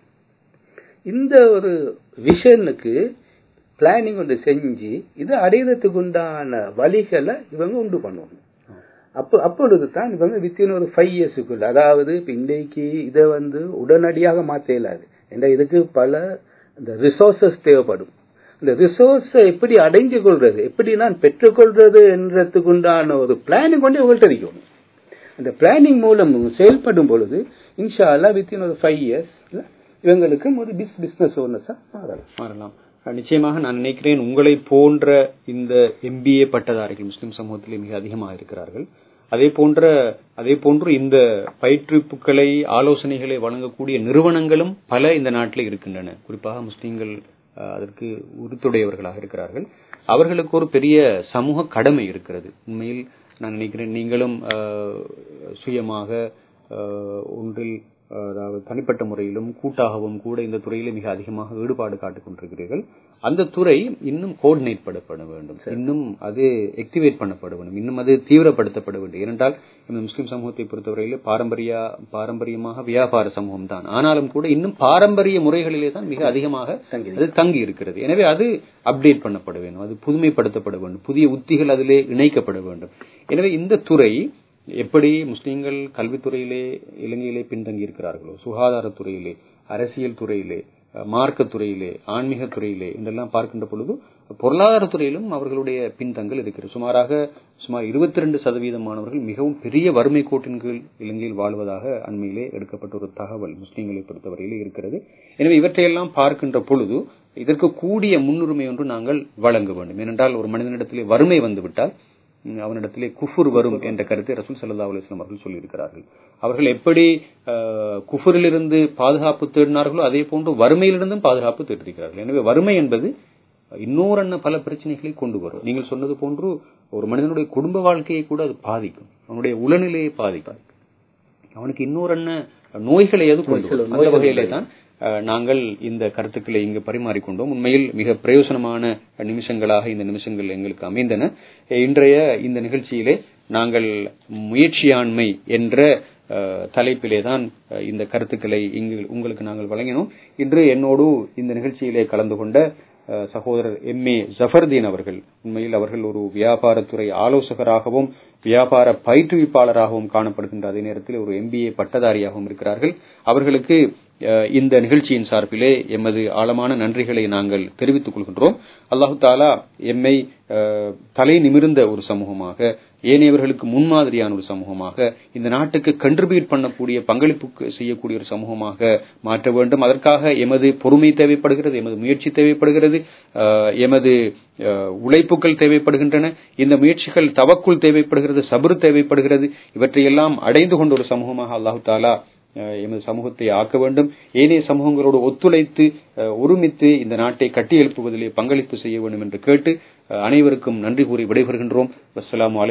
இந்த ஒரு விஷனுக்கு பிளானிங் ஒன்று செஞ்சு இதை அடையிறதுக்கு உண்டான வழிகளை இவங்க உண்டு பண்ணணும் அப்போ அப்பொழுது தான் இவங்க வித்தின் ஒரு ஃபைவ் இயர்ஸுக்குள்ள அதாவது இப்போ இன்றைக்கு இதை வந்து உடனடியாக மாற்ற இயலாது இந்த இதுக்கு பல இந்த ரிசோர்சஸ் தேவைப்படும் இந்த ரிசோர்ஸை எப்படி அடைஞ்சு கொள்றது எப்படி நான் பெற்றுக்கொள்றது என்றதுக்கு உண்டான ஒரு பிளானிங் கொண்டு உங்கள்கிட்ட இருக்கணும் அந்த பிளானிங் மூலம் செயல்படும் பொழுது இன்ஷா அல்லா வித்தின் ஒரு ஃபைவ் இயர்ஸ் இவங்களுக்கு ஒரு பிஸ் பிசினஸ் ஓனர்ஸா மாறலாம் மாறலாம் நிச்சயமாக நான் நினைக்கிறேன் உங்களை போன்ற இந்த எம்பிஏ பட்டதாரிகள் முஸ்லிம் சமூகத்திலே மிக அதிகமாக இருக்கிறார்கள் அதே போன்ற அதே போன்று இந்த பயிற்றுவிப்புகளை ஆலோசனைகளை வழங்கக்கூடிய நிறுவனங்களும் பல இந்த நாட்டில் இருக்கின்றன குறிப்பாக முஸ்லிம்கள் அதற்கு உறுத்துடையவர்களாக இருக்கிறார்கள் அவர்களுக்கு ஒரு பெரிய சமூக கடமை இருக்கிறது உண்மையில் நான் நினைக்கிறேன் நீங்களும் சுயமாக ஒன்றில் அதாவது தனிப்பட்ட முறையிலும் கூட்டாகவும் கூட இந்த துறையில மிக அதிகமாக ஈடுபாடு காட்டிக் கொண்டிருக்கிறீர்கள் அந்த துறை இன்னும் கோஆர்டினேட் பண்ணப்பட வேண்டும் இன்னும் அது ஆக்டிவேட் பண்ணப்பட வேண்டும் இன்னும் அது தீவிரப்படுத்தப்பட வேண்டும் ஏனென்றால் இந்த முஸ்லிம் சமூகத்தை பொறுத்தவரையில் பாரம்பரிய பாரம்பரியமாக வியாபார சமூகம் தான் ஆனாலும் கூட இன்னும் பாரம்பரிய முறைகளிலே தான் மிக அதிகமாக அது தங்கி இருக்கிறது எனவே அது அப்டேட் பண்ணப்பட வேண்டும் அது புதுமைப்படுத்தப்பட வேண்டும் புதிய உத்திகள் அதிலே இணைக்கப்பட வேண்டும் எனவே இந்த துறை எப்படி முஸ்லீம்கள் கல்வித்துறையிலே இலங்கையிலே பின்தங்கி இருக்கிறார்களோ சுகாதாரத்துறையிலே அரசியல் துறையிலே மார்க்க துறையிலே ஆன்மீக துறையிலே என்றெல்லாம் பார்க்கின்ற பொழுது பொருளாதார துறையிலும் அவர்களுடைய பின்தங்கல் இருக்கிறது சுமாராக சுமார் இருபத்தி ரெண்டு சதவீதம் மாணவர்கள் மிகவும் பெரிய வறுமை கோட்டின் கீழ் இலங்கையில் வாழ்வதாக அண்மையிலே எடுக்கப்பட்ட ஒரு தகவல் முஸ்லீம்களை பொறுத்தவரையிலே இருக்கிறது எனவே இவற்றையெல்லாம் பார்க்கின்ற பொழுது இதற்கு கூடிய முன்னுரிமை ஒன்று நாங்கள் வழங்க வேண்டும் ஏனென்றால் ஒரு மனிதனிடத்திலே வறுமை வந்துவிட்டால் அவனிடத்திலே குஃபுர் வரும் என்ற கருத்தை ரசூல் சல்லா அலுவலாம் அவர்கள் சொல்லியிருக்கிறார்கள் அவர்கள் எப்படி குஃபுரிலிருந்து பாதுகாப்பு தேடினார்களோ அதே போன்று வறுமையிலிருந்தும் பாதுகாப்பு தேடிருக்கிறார்கள் எனவே வறுமை என்பது இன்னொரு பல பிரச்சனைகளை கொண்டு வரும் நீங்கள் சொன்னது போன்று ஒரு மனிதனுடைய குடும்ப வாழ்க்கையை கூட அது பாதிக்கும் அவனுடைய உளநிலையை பாதிக்கும் அவனுக்கு இன்னொரு நோய்களை எது கொண்டு வரும் அந்த வகையிலே தான் நாங்கள் இந்த கருத்துக்களை இங்கு பரிமாறிக்கொண்டோம் உண்மையில் மிக பிரயோசனமான நிமிஷங்களாக இந்த நிமிஷங்கள் எங்களுக்கு அமைந்தன இன்றைய இந்த நிகழ்ச்சியிலே நாங்கள் முயற்சியாண்மை என்ற தலைப்பிலே தான் இந்த கருத்துக்களை இங்கு உங்களுக்கு நாங்கள் வழங்கினோம் இன்று என்னோடு இந்த நிகழ்ச்சியிலே கலந்து கொண்ட சகோதரர் எம் ஏ ஜஃபர்தீன் அவர்கள் உண்மையில் அவர்கள் ஒரு வியாபாரத்துறை ஆலோசகராகவும் வியாபார பயிற்றுவிப்பாளராகவும் காணப்படுகின்ற அதே நேரத்தில் ஒரு எம்பிஏ பட்டதாரியாகவும் இருக்கிறார்கள் அவர்களுக்கு இந்த நிகழ்ச்சியின் சார்பிலே எமது ஆழமான நன்றிகளை நாங்கள் தெரிவித்துக் கொள்கின்றோம் அல்லாஹு தாலா எம்மை தலை நிமிர்ந்த ஒரு சமூகமாக ஏனையவர்களுக்கு முன்மாதிரியான ஒரு சமூகமாக இந்த நாட்டுக்கு கண்ட்ரிபியூட் பண்ணக்கூடிய பங்களிப்பு செய்யக்கூடிய ஒரு சமூகமாக மாற்ற வேண்டும் அதற்காக எமது பொறுமை தேவைப்படுகிறது எமது முயற்சி தேவைப்படுகிறது எமது உழைப்புகள் தேவைப்படுகின்றன இந்த முயற்சிகள் தவக்குள் தேவைப்படுகிறது சபுர் தேவைப்படுகிறது இவற்றையெல்லாம் அடைந்து கொண்ட ஒரு சமூகமாக அல்லாஹு தாலா எமது சமூகத்தை ஆக்க வேண்டும் ஏனைய சமூகங்களோடு ஒத்துழைத்து ஒருமித்து இந்த நாட்டை கட்டி எழுப்புவதிலே பங்களிப்பு செய்ய வேண்டும் என்று கேட்டு அனைவருக்கும் நன்றி கூறி விடைபெறுகின்றோம் அஸ்லாம்